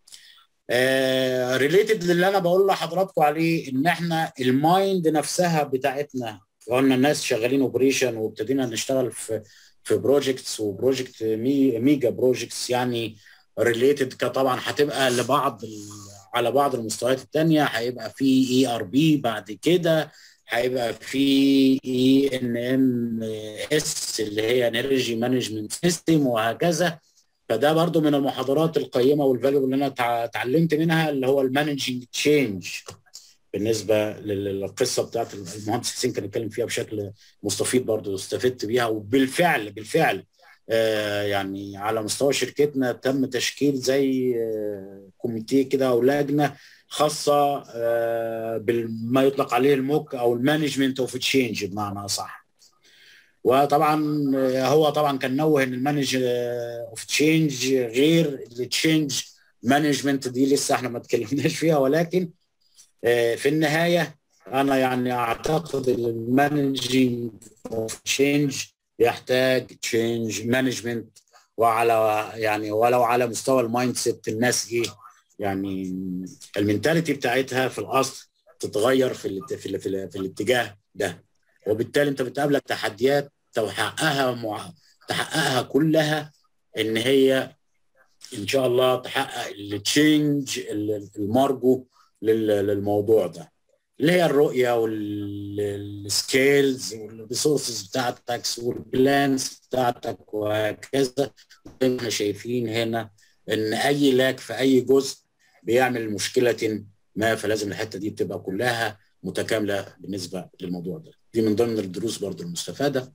ريليتد uh, للي انا بقول لحضراتكم عليه ان احنا المايند نفسها بتاعتنا قلنا الناس شغالين اوبريشن وابتدينا نشتغل في في بروجكتس وبروجكت مي ميجا بروجكتس يعني ريليتد طبعا هتبقى لبعض على بعض المستويات الثانيه هيبقى في اي ار بي بعد كده هيبقى في اي ان ام اس اللي هي انرجي مانجمنت سيستم وهكذا فده برضو من المحاضرات القيمه والفاليبل اللي انا اتعلمت منها اللي هو المانجنج تشينج بالنسبه للقصه بتاعت المهندس حسين كان اتكلم فيها بشكل مستفيض برضو استفدت بيها وبالفعل بالفعل آه يعني على مستوى شركتنا تم تشكيل زي آه كوميتيه كده او لجنه خاصه آه بما يطلق عليه الموك او المانجمنت اوف تشينج بمعنى اصح وطبعا هو طبعا كان نوه ان المانج اوف تشينج غير التشينج مانجمنت دي لسه احنا ما اتكلمناش فيها ولكن في النهايه انا يعني اعتقد المانجنج اوف تشينج يحتاج تشينج مانجمنت وعلى يعني ولو على مستوى المايند سيت الناس ايه يعني المينتاليتي بتاعتها في الاصل تتغير في ال في, ال في, ال في الاتجاه ده وبالتالي انت بتقابلك تحديات تحققها مع... تحققها كلها ان هي ان شاء الله تحقق التشينج المرجو للموضوع ده اللي هي الرؤيه والسكيلز والريسورسز بتاعتك والبلانز بتاعتك وهكذا احنا شايفين هنا ان اي لاك في اي جزء بيعمل مشكله ما فلازم الحته دي بتبقى كلها متكامله بالنسبه للموضوع ده دي من ضمن الدروس برضو المستفاده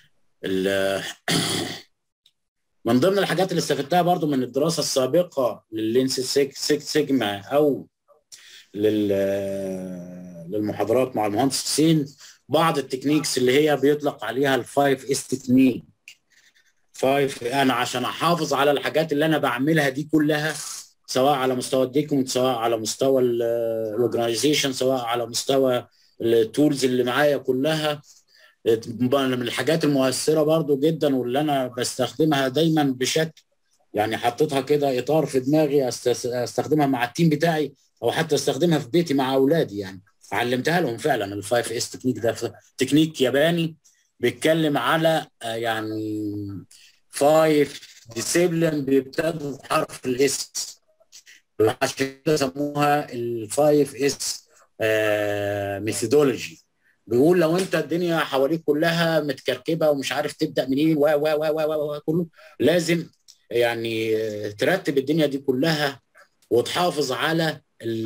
من ضمن الحاجات اللي استفدتها برضو من الدراسه السابقه لللينس 6 سيجما او لل للمحاضرات مع المهندس حسين بعض التكنيكس اللي هي بيطلق عليها الفايف اس تكنيك فايف انا عشان احافظ على الحاجات اللي انا بعملها دي كلها سواء على مستوى الديكومنت سواء على مستوى الاورجنايزيشن سواء على مستوى التولز اللي معايا كلها من الحاجات المؤثره برضو جدا واللي انا بستخدمها دايما بشكل يعني حطيتها كده اطار في دماغي استخدمها مع التيم بتاعي او حتى استخدمها في بيتي مع اولادي يعني علمتها لهم فعلا الفايف اس تكنيك ده تكنيك ياباني بيتكلم على يعني فايف ديسيبلين بيبتدوا بحرف الاس عشان كده سموها الفايف اس ميثودولوجي بيقول لو انت الدنيا حواليك كلها متكركبه ومش عارف تبدا منين و و و و و كله لازم يعني ترتب الدنيا دي كلها وتحافظ على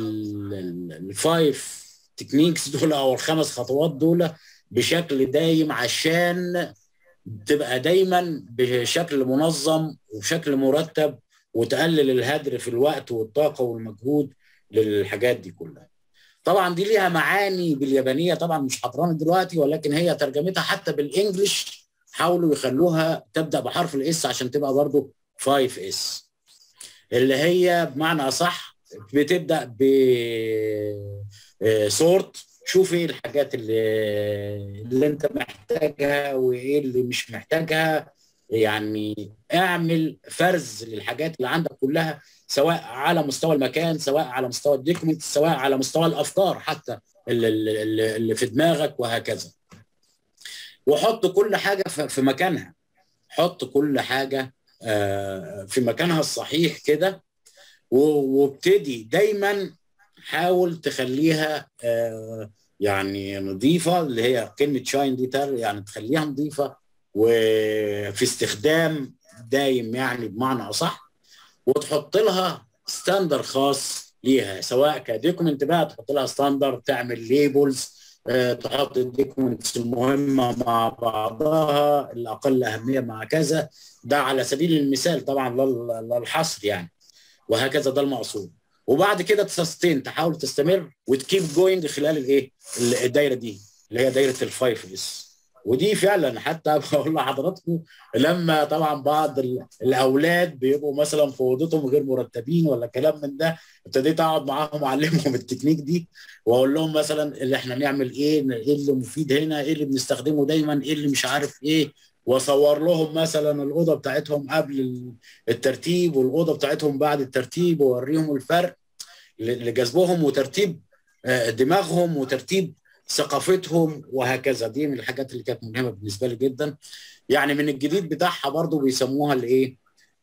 الفايف تكنيكس دول او الخمس خطوات دول بشكل دايم عشان تبقى دايما بشكل منظم وبشكل مرتب وتقلل الهدر في الوقت والطاقه والمجهود للحاجات دي كلها. طبعا دي ليها معاني باليابانيه طبعا مش حضراني دلوقتي ولكن هي ترجمتها حتى بالانجلش حاولوا يخلوها تبدا بحرف الاس عشان تبقى برضو 5 اس اللي هي بمعنى اصح بتبدا ب سورت شوف ايه الحاجات اللي اللي انت محتاجها وايه اللي مش محتاجها يعني اعمل فرز للحاجات اللي عندك كلها سواء على مستوى المكان سواء على مستوى الدوكيمنت سواء على مستوى الافكار حتى اللي, اللي, اللي في دماغك وهكذا وحط كل حاجه في مكانها حط كل حاجه في مكانها الصحيح كده وابتدي دايما حاول تخليها يعني نظيفه اللي هي كلمه شاين دي يعني تخليها نظيفه وفي استخدام دايم يعني بمعنى اصح وتحط لها ستاندر خاص ليها سواء كدوكيمنت بقى تحط لها ستاندر تعمل ليبلز تحط الدوكيومنتس المهمه مع بعضها الاقل اهميه مع كذا ده على سبيل المثال طبعا للحصر يعني وهكذا ده المقصود وبعد كده تسستين تحاول تستمر وتكيب جوينج خلال الايه الدايره دي اللي هي دايره الفايف اس ودي فعلا حتى بقول لحضراتكم لما طبعا بعض الاولاد بيبقوا مثلا في اوضتهم غير مرتبين ولا كلام من ده ابتديت اقعد معاهم واعلمهم التكنيك دي واقول لهم مثلا اللي احنا نعمل ايه ايه اللي مفيد هنا ايه اللي بنستخدمه دايما ايه اللي مش عارف ايه واصور لهم مثلا الاوضه بتاعتهم قبل الترتيب والاوضه بتاعتهم بعد الترتيب واوريهم الفرق لجذبهم وترتيب دماغهم وترتيب ثقافتهم وهكذا دي من الحاجات اللي كانت مهمه بالنسبه لي جدا يعني من الجديد بتاعها برضو بيسموها الايه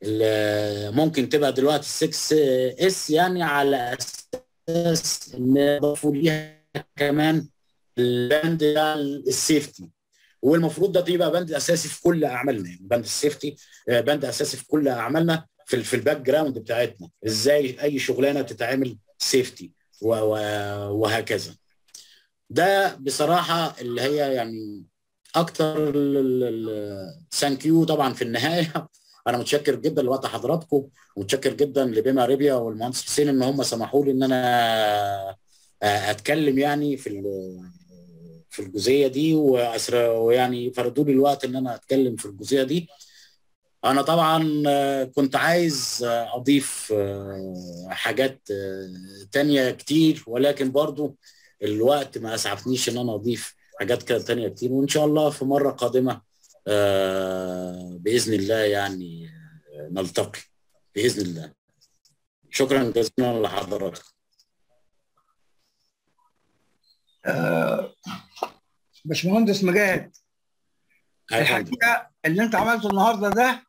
ممكن تبقى دلوقتي 6 اس يعني على اساس ان ضافوا ليها كمان البند السيفتي والمفروض ده يبقى بند اساسي في كل اعمالنا يعني بند السيفتي بند اساسي في كل اعمالنا في في الباك جراوند بتاعتنا ازاي اي شغلانه تتعمل سيفتي وهكذا ده بصراحه اللي هي يعني اكتر ثانك يو طبعا في النهايه انا متشكر جدا لوقت حضراتكم ومتشكر جدا لبيما ريبيا والمهندس حسين ان هم سمحوا لي ان انا اتكلم يعني في في الجزئيه دي ويعني فرضوا لي الوقت ان انا اتكلم في الجزئيه دي انا طبعا كنت عايز اضيف حاجات تانية كتير ولكن برضو الوقت ما اسعفنيش ان انا اضيف حاجات كده تانية كتير وان شاء الله في مره قادمه باذن الله يعني نلتقي باذن الله شكرا جزيلا لحضراتكم آه باشمهندس مجاهد الحقيقه اللي انت عملته النهارده ده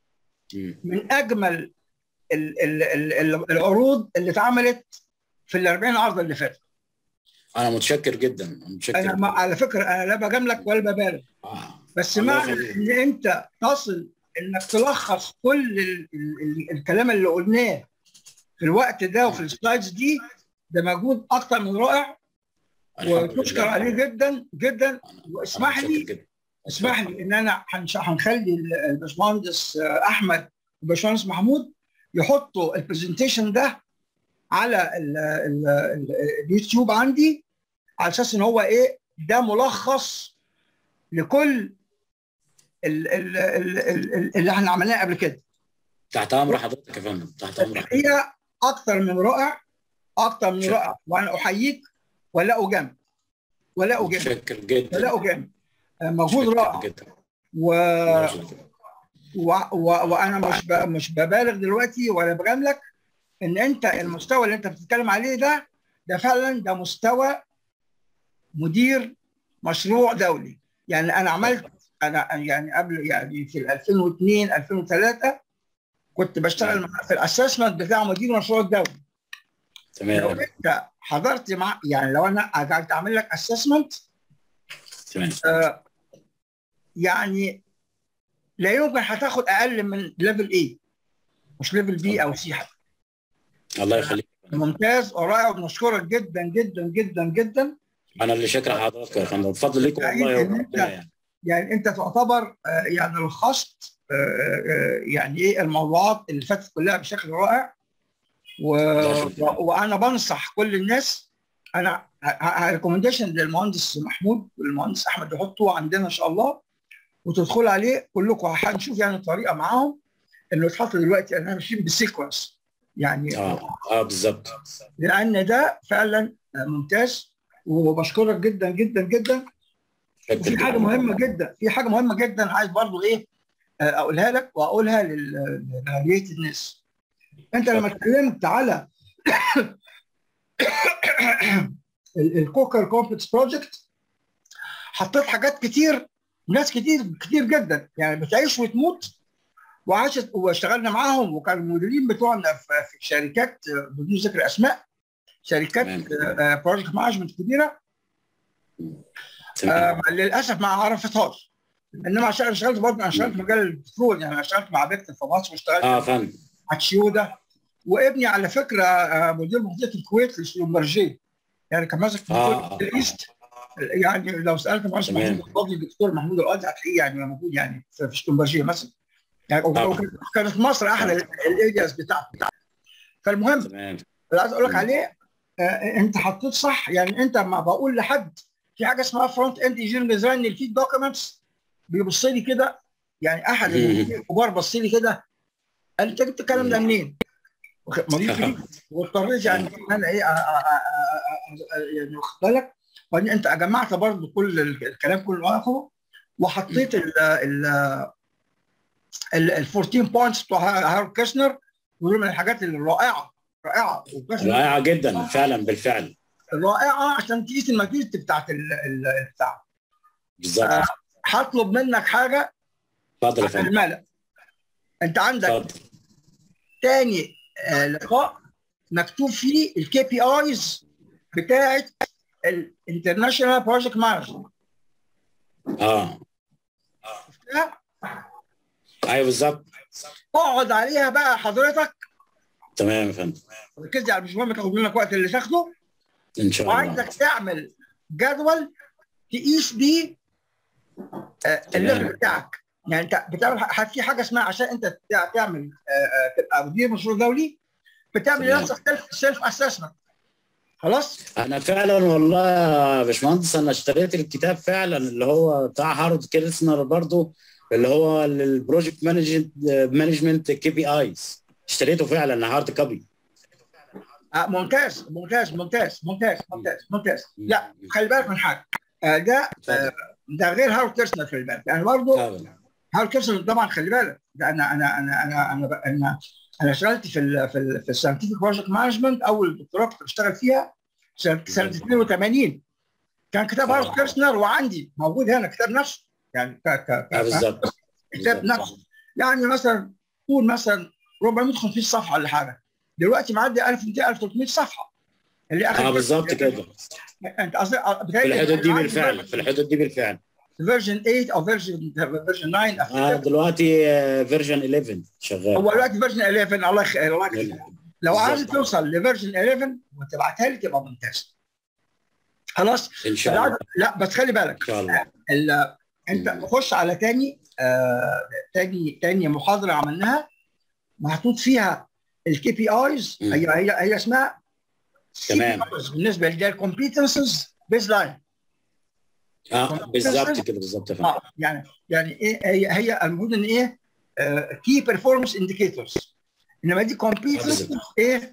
من اجمل ال ال ال ال العروض اللي اتعملت في ال 40 عرض اللي فاتوا انا متشكر جدا أنا متشكر انا ما على فكره انا لا بجاملك ولا ببالغ آه. بس معنى ان انت تصل انك تلخص كل ال ال ال الكلام اللي قلناه في الوقت ده وفي السلايدز دي ده مجهود اكتر من رائع وتشكر عليه جدا جدا واسمح لي اسمح لي ان انا هنخلي الباشمهندس احمد والباشمهندس محمود يحطوا البرزنتيشن ده على ال ال ال اليوتيوب عندي على اساس ان هو ايه ده ملخص لكل ال ال ال ال اللي احنا عملناه قبل كده تحت امر حضرتك يا فندم تحت امر حضرتك هي اكتر من رائع اكتر من رائع وانا احييك ولا اجامل ولا اجامل متشكر جدا ولا اجامل مجهود رائع جدا و... و... و... وانا مش ب... مش ببالغ دلوقتي ولا بجاملك ان انت المستوى اللي انت بتتكلم عليه ده ده فعلا ده مستوى مدير مشروع دولي يعني انا عملت انا يعني قبل يعني في 2002 2003 كنت بشتغل في الاسسمنت بتاع مدير مشروع الدولي لو تمام انت حضرت مع يعني لو انا قعدت اعمل لك اسسمنت تمام آه يعني لا يمكن هتاخد اقل من ليفل ايه مش ليفل بي او سي حتى الله يخليك ممتاز ورائع وبنشكرك جدا جدا جدا جدا انا اللي شاكر حضرتك يا فندم بفضل ليكم يعني والله إن وربنا أنت- يعني يعني انت تعتبر آه، يعني لخصت آه، آه، يعني ايه الموضوعات اللي فاتت كلها بشكل رائع و... الله يخليك. و... وانا بنصح كل الناس انا ريكومنديشن للمهندس محمود والمهندس احمد يحطوه عندنا ان شاء الله وتدخلوا عليه كلكم هنشوف يعني طريقه معاهم انه يتحط دلوقتي احنا ماشيين بالسيكونس يعني اه اه بالظبط لان ده فعلا ممتاز وبشكرك جدا جدا جدا شكراً وفي حاجه جداً. مهمه جدا في حاجه مهمه جدا عايز برضو ايه اقولها لك واقولها لغالبيه الناس انت لما اتكلمت على الكوكر كومبلكس بروجكت حطيت حاجات كتير ناس كتير كتير جدا يعني بتعيش وتموت وعاشت واشتغلنا معاهم وكانوا المديرين بتوعنا في شركات بدون ذكر اسماء شركات بروجكت مانجمنت كبيره آه للاسف ما عرفتهاش انما عشان انا اشتغلت برضه انا اشتغلت في مجال البترول يعني انا اشتغلت مع بيكتر في مصر واشتغلت اه فهمت اتشيودا وابني على فكره آه مدير محافظه الكويت للسلومبرجي يعني كان ماسك في آه. الايست يعني لو سالت مهندس محمود القاضي الدكتور محمود القاضي هتلاقيه يعني موجود يعني في السلومبرجيه مثلا يعني كانت مصر احلى الارياز بتاعته فالمهم تمام اللي عايز اقول لك عليه آه انت حطيت صح يعني انت ما بقول لحد في حاجه اسمها فرونت اند انجينيرنج ديزاين الفيد دوكيومنتس بيبص لي كده يعني احد الكبار بص لي كده قال انت جبت الكلام ده منين؟ مريض واضطريت يعني ان انا ايه يعني واخد بالك وبعدين انت جمعت برضه كل الكلام كله واقفه وحطيت ال ال ال 14 بوينتس بتوع هارو كيشنر ودول من الحاجات الرائعه رائعه رائعه جدا فعلا بالفعل رائعه عشان تقيس الماتيريال بتاعت البتاع بالظبط آه هطلب منك حاجه اتفضل يا فندم الملأ انت عندك اتفضل تاني آه لقاء مكتوب فيه الكي بي ايز بتاعت الانترناشونال بروجكت مانجمنت اه ايوه بالظبط اقعد عليها بقى حضرتك تمام يا فندم ركز على مش مهم تاخد منك وقت اللي تاخده ان شاء الله وعايزك تعمل جدول تقيس بيه آه الليفل بتاعك يعني انت بتعمل في حاجه اسمها عشان انت تعمل آه تبقى مدير مشروع دولي بتعمل لنفسك سيلف سيلف اسسمنت خلاص انا فعلا والله يا باشمهندس انا اشتريت الكتاب فعلا اللي هو بتاع هارد كيرسنر برضو اللي هو البروجكت مانجمنت مانجمنت كي بي ايز اشتريته فعلا هارد كوبي آه ممتاز ممتاز ممتاز ممتاز ممتاز ممتاز لا خلي بالك من حاجه آه ده آه ده غير هارد كيرسنر خلي بالك يعني برضه هارد كيرسنر طبعا خلي بالك ده انا انا انا انا انا انا, أنا اشتغلت في ال في ال في الساينتفك بروجكت مانجمنت اول دكتوراه كنت بشتغل فيها سنه سنه 82 كان كتاب هارد كيرسنر وعندي موجود هنا كتاب نفسه يعني ك ك بالظبط كتاب نفسه يعني مثلا قول مثلا 400 500 صفحه ولا حاجه دلوقتي معدي 1200 1300 صفحه اللي اخر اه بالظبط كده انت قصدي في الحدود دي بالفعل في الحدود دي بالفعل فيرجن 8 او فيرجن فيرجن 9 اه دلوقتي فيرجن 11 شغال هو دلوقتي فيرجن 11 الله يخليك الله يخليك لو عايز توصل لفيرجن 11 وتبعتها لي تبقى ممتاز خلاص ان شاء الله لا بس خلي بالك ان شاء الله ال... انت خش على تاني آه تاني تاني محاضره عملناها محطوط فيها الكي بي ايز هي هي هي اسمها تمام بالنسبه للكومبيتنسز بيز لاين اه بالظبط كده بالظبط يا اه يعني يعني ايه هي هي المفروض ان ايه كي بيرفورمانس انديكيتورز انما دي كومبيتنس ايه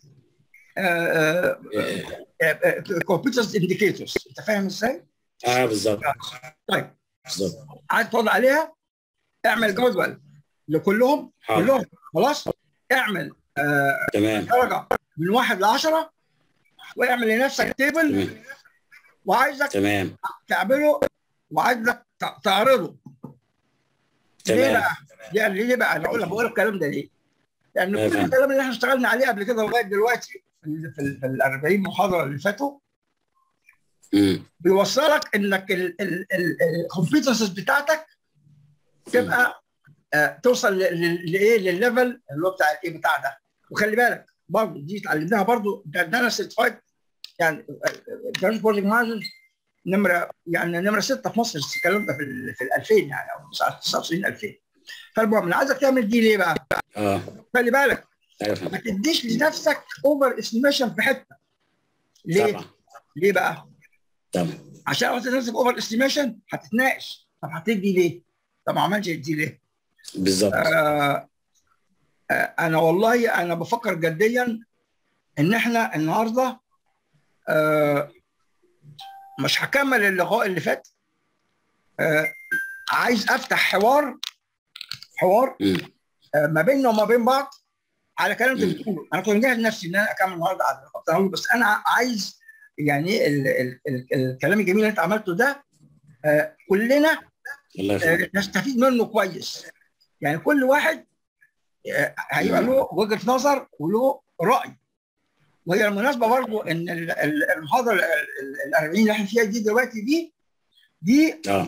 كومبيتنس انديكيتورز انت فاهم ازاي؟ اه بالظبط طيب بالظبط عايز تقعد عليها اعمل جدول لكلهم حاضر. كلهم خلاص اعمل آه تمام درجه من واحد ل 10 واعمل لنفسك تيبل تمام وعايزك تمام تعمله وعايزك تع- تعرضه ليه تمام بقى؟ يعني ليه بقى؟ انا اقول لك بقول الكلام ده ليه؟ لان أيوة كل فاهم. الكلام اللي احنا اشتغلنا عليه قبل كده لغايه دلوقتي في ال- في ال في ال 40 محاضره اللي فاتوا مم. بيوصلك انك الكومبيتنسز بتاعتك تبقى آه توصل ل- ل- لايه للليفل اللي هو بتاع الايه بتاع ده وخلي بالك برضه دي اتعلمناها برضه ده ده انا سيرتيفايد يعني انترناشونال بروجكت مانجر نمره يعني نمره سته في مصر الكلام ده في ال في ال 2000 يعني او 99 2000 فالمهم انا عايزك تعمل دي ليه بقى؟ اه خلي بالك ايوه ما فهمت تديش لنفسك اوفر استيميشن في حته ليه؟ طبعا ليه بقى؟ طبعا عشان لو تدي لنفسك اوفر استيميشن هتتناقش طب هتدي ليه؟ طب ما عملتش دي ليه؟ بالظبط آه آه انا والله انا بفكر جديا ان احنا النهارده آه مش هكمل اللقاء اللي فات آه عايز افتح حوار حوار مم. آه، ما بيننا وما بين بعض على كلام انت بتقوله انا كنت مجهز نفسي ان انا اكمل النهارده على الخط الأول، بس انا عايز يعني ال ال ال الكلام الجميل اللي انت عملته ده آه، كلنا الله آه، يخليك نستفيد منه كويس يعني كل واحد آه، هيبقى له وجهه نظر وله راي وهي المناسبه برضو ان ال- ال- المحاضره ال- ال- ال 40 اللي احنا فيها دي دلوقتي دي دي اه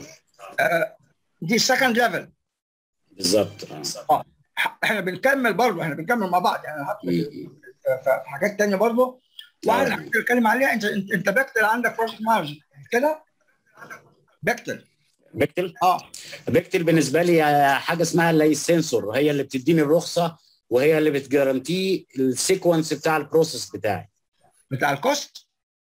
دي سكند ليفل بالظبط اه احنا بنكمل برضو احنا بنكمل مع بعض يعني هدخل مم. في في حاجات تانية برضو وعلى آه. حاجه بتتكلم عليها انت انت انت بكتل عندك بروجكت مانجر كده بكتل بكتل اه بكتل بالنسبه لي حاجه اسمها اللايسنسور هي اللي بتديني الرخصه وهي اللي بتجارانتي السيكونس بتاع البروسيس بتاعي بتاع الكوست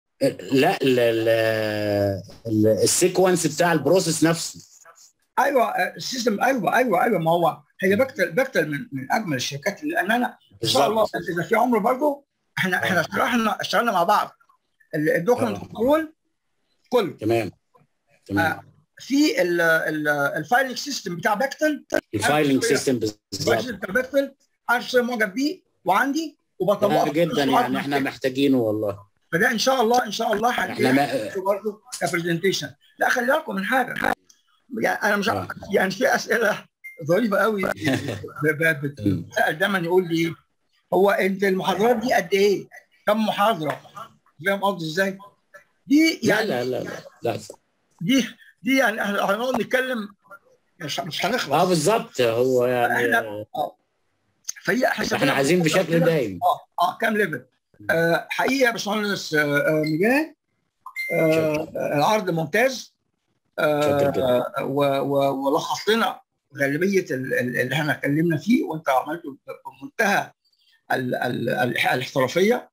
لا ال- ال- ال- السيكونس بتاع البروسيس نفسه ايوه آه، السيستم ايوه ايوه ايوه ما هو هي بكتل بكتل من من اجمل الشركات اللي لان انا ان شاء الله بالظبط اذا في عمر برضو احنا احنا اشتغلنا اشتغلنا مع بعض الدوكيمنت آه. كنترول كله تمام تمام في ال- ال- الفايلنج سيستم بتاع بكتل الفايلنج سيستم بالظبط الفايلنج بتاع بكتل انا شخصيا معجب بيه وعندي لا وبطبقه جدا يعني احنا محتاجينه والله فده ان شاء الله ان شاء الله احنا ما برضه كبرزنتيشن لا خلي بالكم من حاجه يعني انا مش آه. يعني في اسئله ظريفه قوي ب- ب- بتسال دايما يقول لي هو انت المحاضرات دي قد ايه؟ كم محاضره؟ فاهم قصدي ازاي؟ دي لا يعني لا لا لا لا دي دي يعني احنا هنقعد نتكلم مش مش اه هنخلص بالظبط هو يعني احنا فهي احنا احنا عايزين بشكل دايم اه اه كام ليفل؟ آه حقيقه يا باشمهندس آه آه، مجاهد آه آه، العرض ممتاز شكرا جدا. آه و- و- ولخص لنا غالبيه ال- ال- اللي احنا اتكلمنا فيه وانت عملته بمنتهى ال- ال- ال- الاحترافيه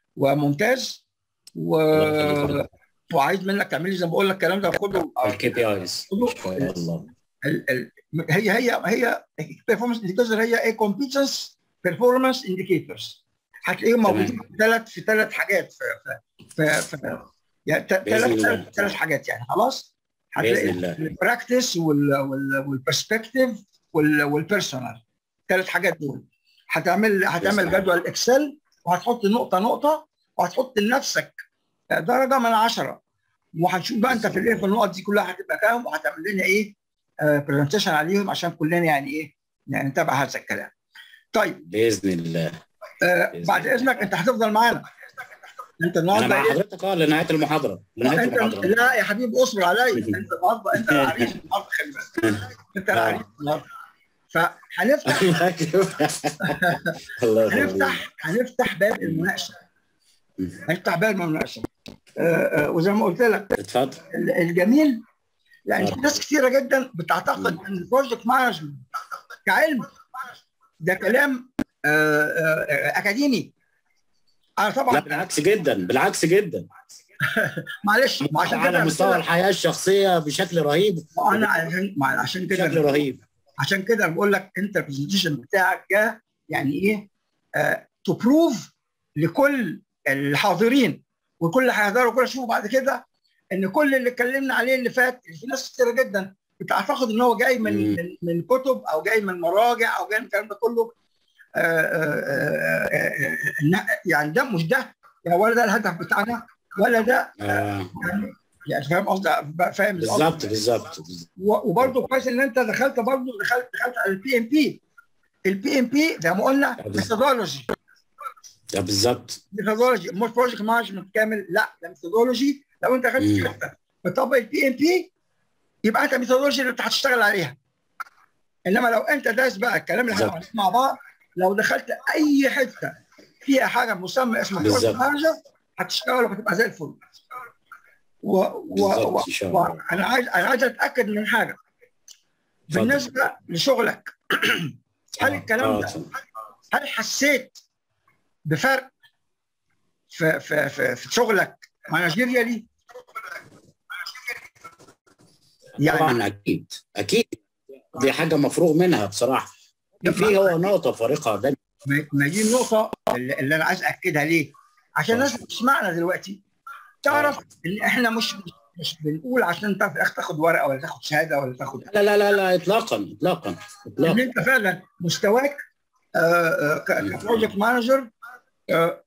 وممتاز و... الله يخليك. وعايز منك تعمل لي زي ما بقول لك الكلام ده كله الكي بي ايز ان شاء الله ال- ال- هي هي هي performance indicators هي ايه competence performance indicators هتلاقيهم تمام. موجودين في ثلاث في ثلاث حاجات في في في, في يعني بإذن ثلاث الله. ثلاث ثلاث حاجات يعني خلاص بإذن هتلاقي الله. البراكتس والبرسبكتيف والبيرسونال ثلاث حاجات دول هتعمل هتعمل بإذن الله. جدول اكسل وهتحط نقطه نقطه وهتحط لنفسك درجه من عشره وهنشوف بقى انت في الايه في النقط دي كلها هتبقى كام وهتعمل لنا ايه برزنتيشن عليهم عشان كلنا يعني ايه يعني نتابع هذا الكلام. طيب باذن الله آه بإذن بعد الله. اذنك انت هتفضل معانا. انت انا النهارده مع ايه؟ حضرتك اه لنهايه المحاضره لنهايه انت المحاضره لا يا حبيبي اصبر عليا انت النهارده انت العريس النهارده خلي بالك انت العريس النهارده فهنفتح الله يخليك. هنفتح هنفتح باب المناقشه هنفتح باب المناقشه آه، آه، وزي ما قلت لك اتفضل ال- الجميل يعني آه. في ناس كثيره جدا بتعتقد ان البروجكت مانجمنت كعلم ده كلام آه، آه، اكاديمي انا لا طبعا بالعكس جدا بالعكس جدا معلش ما عشان على كده مستوى الحياه الشخصيه بشكل رهيب انا عشان ما- عشان بشكل كده رهيب عشان كده أنا بقول لك انت البرزنتيشن بتاعك ده يعني ايه تو بروف لكل الحاضرين وكل اللي هيحضروا وكل يشوفوا بعد كده ان كل اللي اتكلمنا عليه اللي فات في ناس كتيره جدا بتعتقد ان هو جاي من مم. من, من كتب او جاي من مراجع او جاي من الكلام ده كله آه، آه، آه، آه، إن- يعني ده مش ده يعني ولا ده الهدف بتاعنا ولا ده آه. يعني يعني فاهم قصدي فاهم القصد؟ بالظبط بالظبط و- وبرضه كويس ان انت دخلت برضه دخلت دخلت على البي ام بي البي ام بي زي ما قلنا بالظبط. ميثودولوجي ده بالظبط ميثودولوجي مش بروجكت مانجمنت كامل لا ده ميثودولوجي لو انت دخلت في مم. حته بتطبق البي ام بي يبقى انت ميثودولوجي اللي انت هتشتغل عليها انما لو انت داس بقى الكلام اللي احنا بالظبط. قلناه مع بعض لو دخلت اي حته فيها حاجه مسمى اسمها بروجكت بالظبط. مانجر هتشتغل وهتبقى زي الفل و... و... و... بالظبط ان شاء الله وانا عايز انا عايز اتاكد من حاجه اتفضل. بالنسبه لشغلك هل آه، الكلام آه، ده اتفضل. هل حسيت بفرق في في في, في شغلك مانجيريالي؟ يعني طبعا اكيد اكيد دي حاجه مفروغ منها بصراحه في هو نقطه فارقه ده ما ما دي النقطه اللي اللي انا عايز اكدها ليه؟ عشان الناس اللي بتسمعنا دلوقتي تعرف ان احنا مش مش بنقول عشان انت في الاخر تاخد ورقه ولا تاخد شهاده ولا تاخد لا لا لا لا اطلاقا اطلاقا ان اطلاقا انت فعلا مستواك آه، آه، ك- كبروجكت مانجر آه،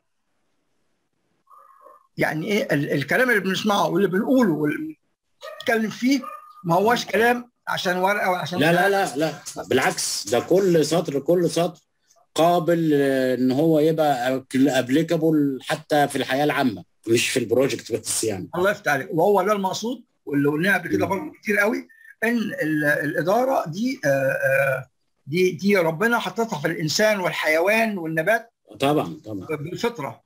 يعني ايه ال- الكلام اللي بنسمعه واللي بنقوله واللي بنتكلم فيه ما هواش كلام عشان ورقه ولا عشان لا لا لا لا بالعكس ده كل سطر كل سطر قابل آه، ان هو يبقى ابليكابل حتى في الحياه العامه مش في البروجكت بس يعني الله يفتح عليك وهو ده المقصود واللي قلناه قبل كده مم. برضه كتير قوي ان ال- الاداره دي آه، آه، دي دي ربنا حطتها في الانسان والحيوان والنبات طبعا طبعا بالفطره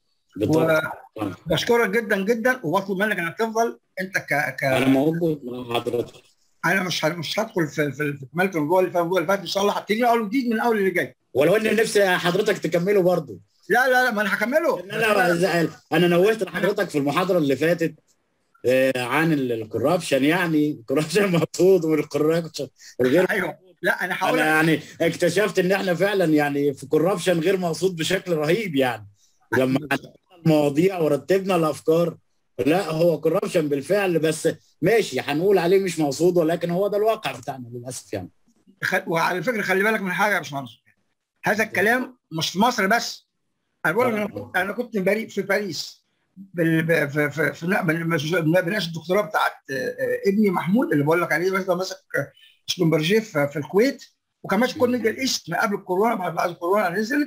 بالطبع طبعا. وبشكرك جدا جدا وبطلب منك انك تفضل انت ك ك انا موجود مع حضرتك انا مش ه- مش هدخل في في في كمالة الجوه اللي فات الجوه اللي فات ان شاء الله هبتدي اول جديد من الاول اللي جاي ولو ان نفسي حضرتك تكمله برضه لا لا لا ما انا هكمله إن انا انا نوهت لحضرتك في المحاضره اللي فاتت آه، عن الكوربشن يعني الكوربشن مقصود والكوربشن الغير ايوه لا انا هقول انا لك يعني اكتشفت ان احنا فعلا يعني في كوربشن غير مقصود بشكل رهيب يعني لما عدلنا المواضيع ورتبنا الافكار لا هو كوربشن بالفعل بس ماشي هنقول عليه مش مقصود ولكن هو ده الواقع بتاعنا للاسف يعني خ- وعلى فكره خلي بالك من حاجه يا باشمهندس هذا الكلام مش في مصر بس انا بقول لك انا كنت انا كنت بري- في باريس بال- ب- في في في بن- بناقش الدكتوراه بتاعت آه، ابني محمود اللي بقول لك عليه بس ده ماسك سلومبرجيه في في الكويت وكان ماشي كل ميدل ايست ما قبل الكورونا بعد بعد الكورونا نزلت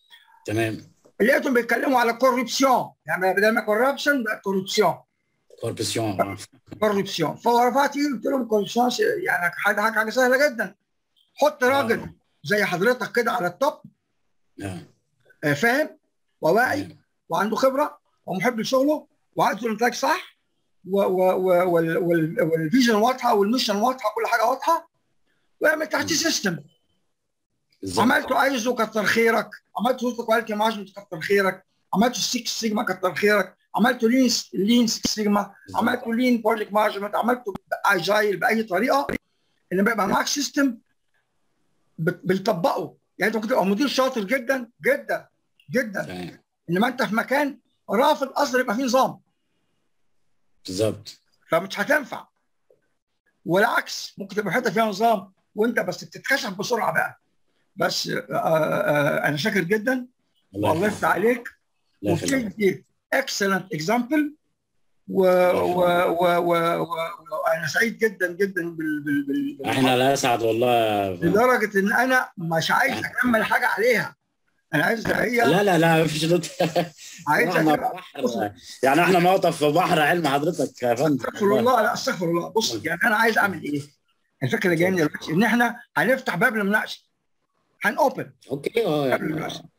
تمام لقيتهم بيتكلموا على كوربسيون يعني بدل ما كوربشن بقى كوربسيون كوربسيون كوربسيون فرفعت ايدي قلت لهم كوربسيون يعني حاجه حاجه سهله جدا حط راجل زي حضرتك كده على التوب آه. آه، فاهم وواعي وعنده خبره ومحب لشغله وعايز الانتاج صح و- و- و- وال- وال- والفيجن واضحه والميشن واضحه كل حاجه واضحه واعمل تحت سيستم بالظبط. عملته ايزو كتر خيرك عملته وسط كواليتي مانجمنت كتر خيرك عملته 6 سيجما كتر خيرك عملته لين لين 6 سيجما عملته لين بروجكت مانجمنت عملته اجايل باي طريقه ان بيبقى معاك سيستم بتطبقه يعني انت ممكن تبقى مدير شاطر جدا جدا جدا تمام. انما انت في مكان رافض اصلا يبقى فيه نظام بالظبط فمش هتنفع والعكس ممكن تبقى حته فيها نظام وانت بس بتتكشف بسرعه بقى بس آه آه انا شاكر جدا والله يخليك. يفتح عليك الله يخليك. وبتدي اكسلنت اكزامبل وانا سعيد جدا جدا بال, بال, بال, بال احنا لا اسعد والله لدرجه ان انا مش عايز اكمل حاجه عليها انا عايز هي لا لا لا مفيش ضد عايز احنا أكمل. بحر يعني احنا موقف في بحر علم حضرتك يا فندم استغفر الله لا استغفر الله بص يعني انا عايز اعمل ايه؟ الفكره اللي جايه دلوقتي ان احنا هنفتح باب المناقشه هنوبن اوكي اه باب يعني المناقشه